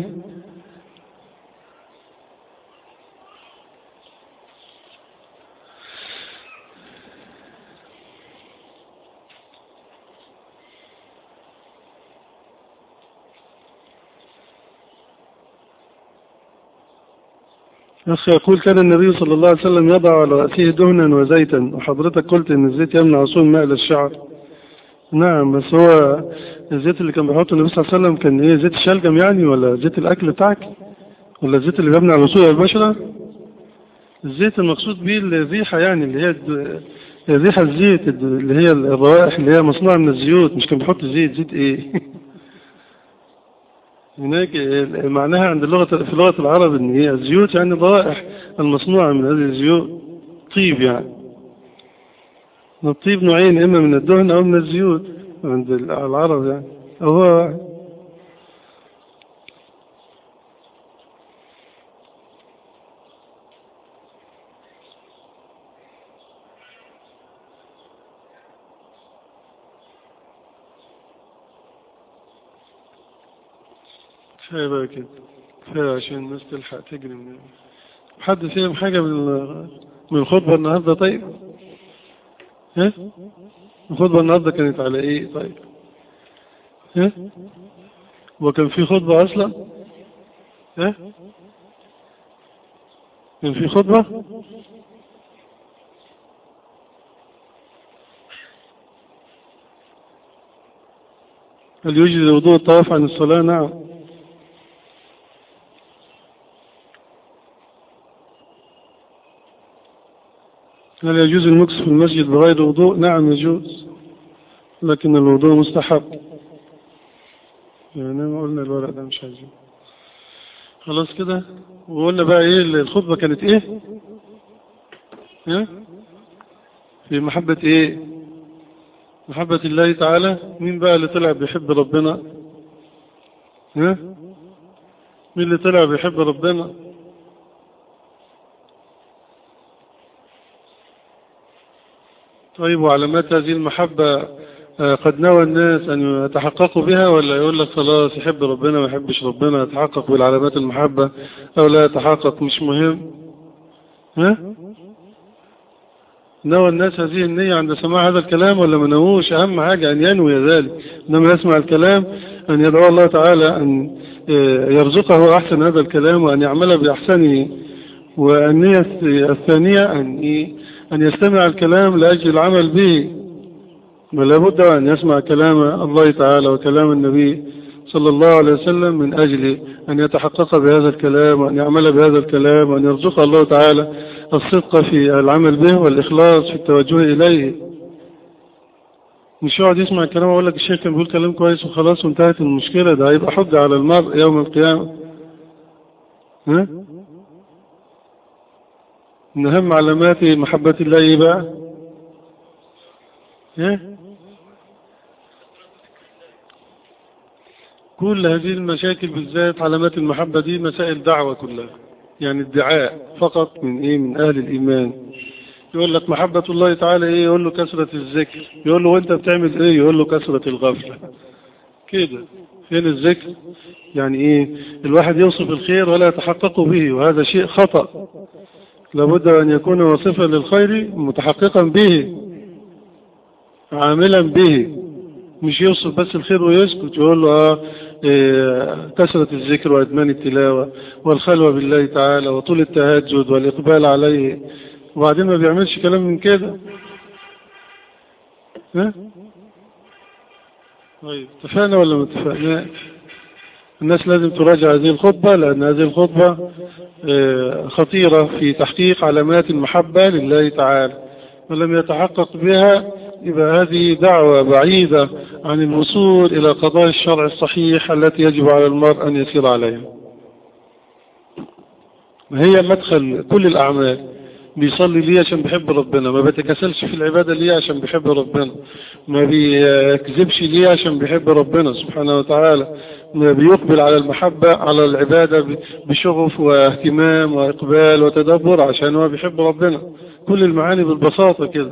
أخي يقول كان النبي صلى الله عليه وسلم يضع على رأسه دهنا وزيتا وحضرتك قلت إن الزيت يمنع وصول ماء للشعر نعم بس هو الزيت اللي كان بيحطه النبي صلى الله عليه وسلم كان ايه زيت الشلجم يعني ولا زيت الأكل بتاعك ولا الزيت اللي بيمنع وصول البشرة الزيت المقصود به الريحة يعني اللي هي الد- الريحة الزيت اللي هي الروائح اللي هي مصنوعة من الزيوت مش كان بيحط زيت زيت ايه هناك معناها عند اللغة في لغة العرب ان هي الزيوت يعني روائح المصنوعة من هذه الزيوت طيب يعني الطيب نوعين اما من الدهن او من الزيوت عند العرب يعني هو واحد. كفاية بقى كده كفاية عشان الناس تلحق تجري من حد فيهم حاجة من ال- من الخطبة النهاردة طيب ها الخطبة النهاردة كانت على ايه طيب ها وكان في خطبة اصلا ها كان في خطبة هل يوجد وضوء الطواف عن الصلاة نعم هل يجوز المكس في المسجد بغير وضوء نعم يجوز لكن الوضوء مستحب يعني ما قلنا الورق ده مش عايزين خلاص كده وقلنا بقى ايه الخطبة كانت ايه ها في محبة ايه محبة الله تعالى مين بقى اللي طلع بيحب ربنا ها مين اللي طلع بيحب ربنا طيب وعلامات هذه المحبة آه، قد نوى الناس أن يتحققوا بها ولا يقول لك خلاص يحب ربنا ما يحبش ربنا يتحقق بالعلامات المحبة أو لا يتحقق مش مهم ها نوى الناس هذه النية عند سماع هذا الكلام ولا ما نووش أهم حاجة أن ينوي ذلك إنما يسمع الكلام أن يدعو الله تعالى أن آه، يرزقه أحسن هذا الكلام وأن يعمل بأحسنه والنية الثانية أن إيه؟ أن يستمع الكلام لأجل العمل به ولا بد أن يسمع كلام الله تعالى وكلام النبي صلى الله عليه وسلم من أجل أن يتحقق بهذا الكلام وأن يعمل بهذا الكلام وأن يرزق الله تعالى الصدق في العمل به والإخلاص في التوجه إليه مش يقعد يسمع الكلام ويقول لك الشيخ كان بيقول كلام كويس وخلاص وانتهت المشكلة ده هيبقى حجة على المرء يوم القيامة ها؟ من أهم علامات محبة الله إيه بقى إيه؟ كل هذه المشاكل بالذات علامات المحبة دي مسائل دعوة كلها يعني ادعاء فقط من ايه من اهل الايمان يقول لك محبة الله تعالى ايه يقول له كثرة الذكر يقول له وانت بتعمل ايه يقول له كثرة الغفلة كده فين الذكر يعني ايه الواحد يوصف الخير ولا يتحقق به وهذا شيء خطأ لابد ان يكون وصفا للخير متحققا به عاملا به مش يوصف بس الخير ويسكت يقول له اه إيه، كثرة الذكر وإدمان التلاوة والخلوة بالله تعالى وطول التهجد والإقبال عليه وبعدين ما بيعملش كلام من كده ها؟ طيب اتفقنا ولا ما اتفقناش الناس لازم تراجع هذه الخطبة لأن هذه الخطبة آه، خطيرة في تحقيق علامات المحبة لله تعالى ولم يتحقق بها يبقى هذه دعوة بعيدة عن الوصول إلى قضاء الشرع الصحيح التي يجب على المرء أن يسير عليها ما هي مدخل كل الأعمال بيصلي ليه عشان بيحب ربنا ما بيتكسلش في العبادة ليه عشان بيحب ربنا ما بيكذبش ليه عشان بيحب ربنا سبحانه وتعالى ما بيقبل على المحبة على العبادة بشغف واهتمام وإقبال وتدبر عشان هو بيحب ربنا كل المعاني بالبساطة كده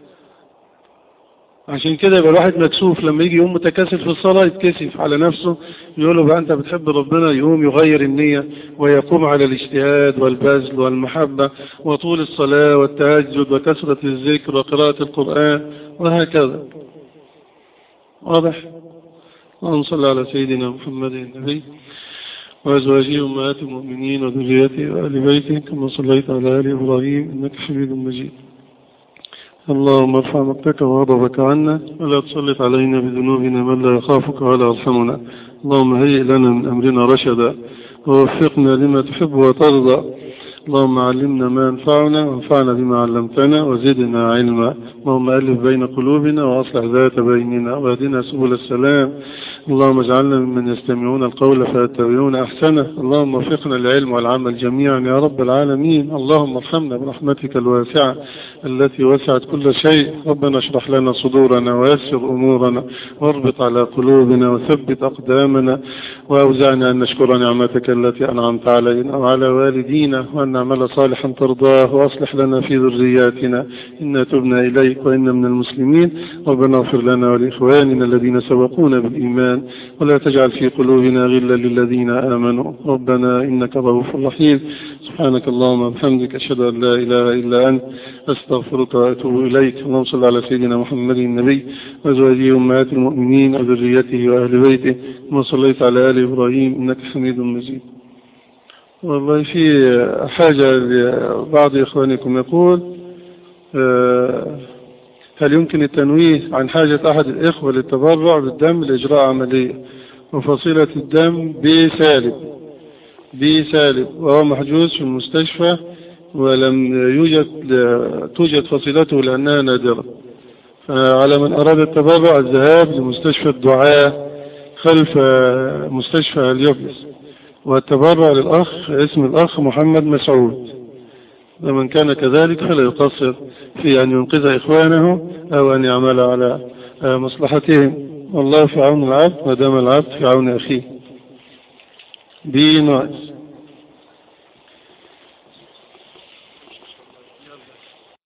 عشان كده يبقى الواحد مكسوف لما يجي يقوم متكاسل في الصلاة يتكسف على نفسه يقول له بقى انت بتحب ربنا يقوم يغير النية ويقوم على الاجتهاد والبذل والمحبة وطول الصلاة والتهجد وكثرة الذكر وقراءة القرآن وهكذا واضح اللهم صل على سيدنا محمد النبي وأزواجه أمهات المؤمنين وذريته وآل بيته كما صليت على آل إبراهيم إنك حميد مجيد اللهم ارفع مقتك وغضبك عنا ولا تسلط علينا بذنوبنا من لا يخافك ولا يرحمنا اللهم هيئ لنا من أمرنا رشدا ووفقنا لما تحب وترضى اللهم علمنا ما ينفعنا وانفعنا بما علمتنا وزدنا علما اللهم ألف بين قلوبنا وأصلح ذات بيننا واهدنا سبل السلام اللهم اجعلنا ممن يستمعون القول فيتبعون أحسنه اللهم وفقنا العلم والعمل جميعا يا رب العالمين اللهم ارحمنا برحمتك الواسعة التي وسعت كل شيء ربنا اشرح لنا صدورنا ويسر أمورنا واربط على قلوبنا وثبت أقدامنا وأوزعنا أن نشكر نعمتك التي أنعمت علينا وعلى والدينا وأن نعمل صالحا ترضاه وأصلح لنا في ذرياتنا إنا تبنا إليك وإنا من المسلمين ربنا اغفر لنا ولإخواننا الذين سبقونا بالإيمان ولا تجعل في قلوبنا غلا للذين آمنوا ربنا إنك رؤوف رحيم سبحانك اللهم وبحمدك أشهد أن لا إله إلا أنت أستغفرك وأتوب إليك اللهم صل على سيدنا محمد النبي وأزواجه أمهات المؤمنين وذريته وأهل بيته كما صليت على آل إبراهيم إنك حميد مجيد والله في حاجة لبعض إخوانكم يقول هل يمكن التنويه عن حاجة أحد الإخوة للتبرع بالدم لإجراء عملية وفصيلة الدم بسالب بسالب وهو محجوز في المستشفى ولم يوجد توجد فصيلته لأنها نادرة فعلى من أراد التبرع الذهاب لمستشفى الدعاء خلف مستشفى اليوبلس والتبرع للأخ اسم الأخ محمد مسعود ومن كان كذلك فلا يقصر في أن ينقذ إخوانه أو أن يعمل على مصلحتهم والله في عون العبد ودام العبد في عون أخيه دي ناقص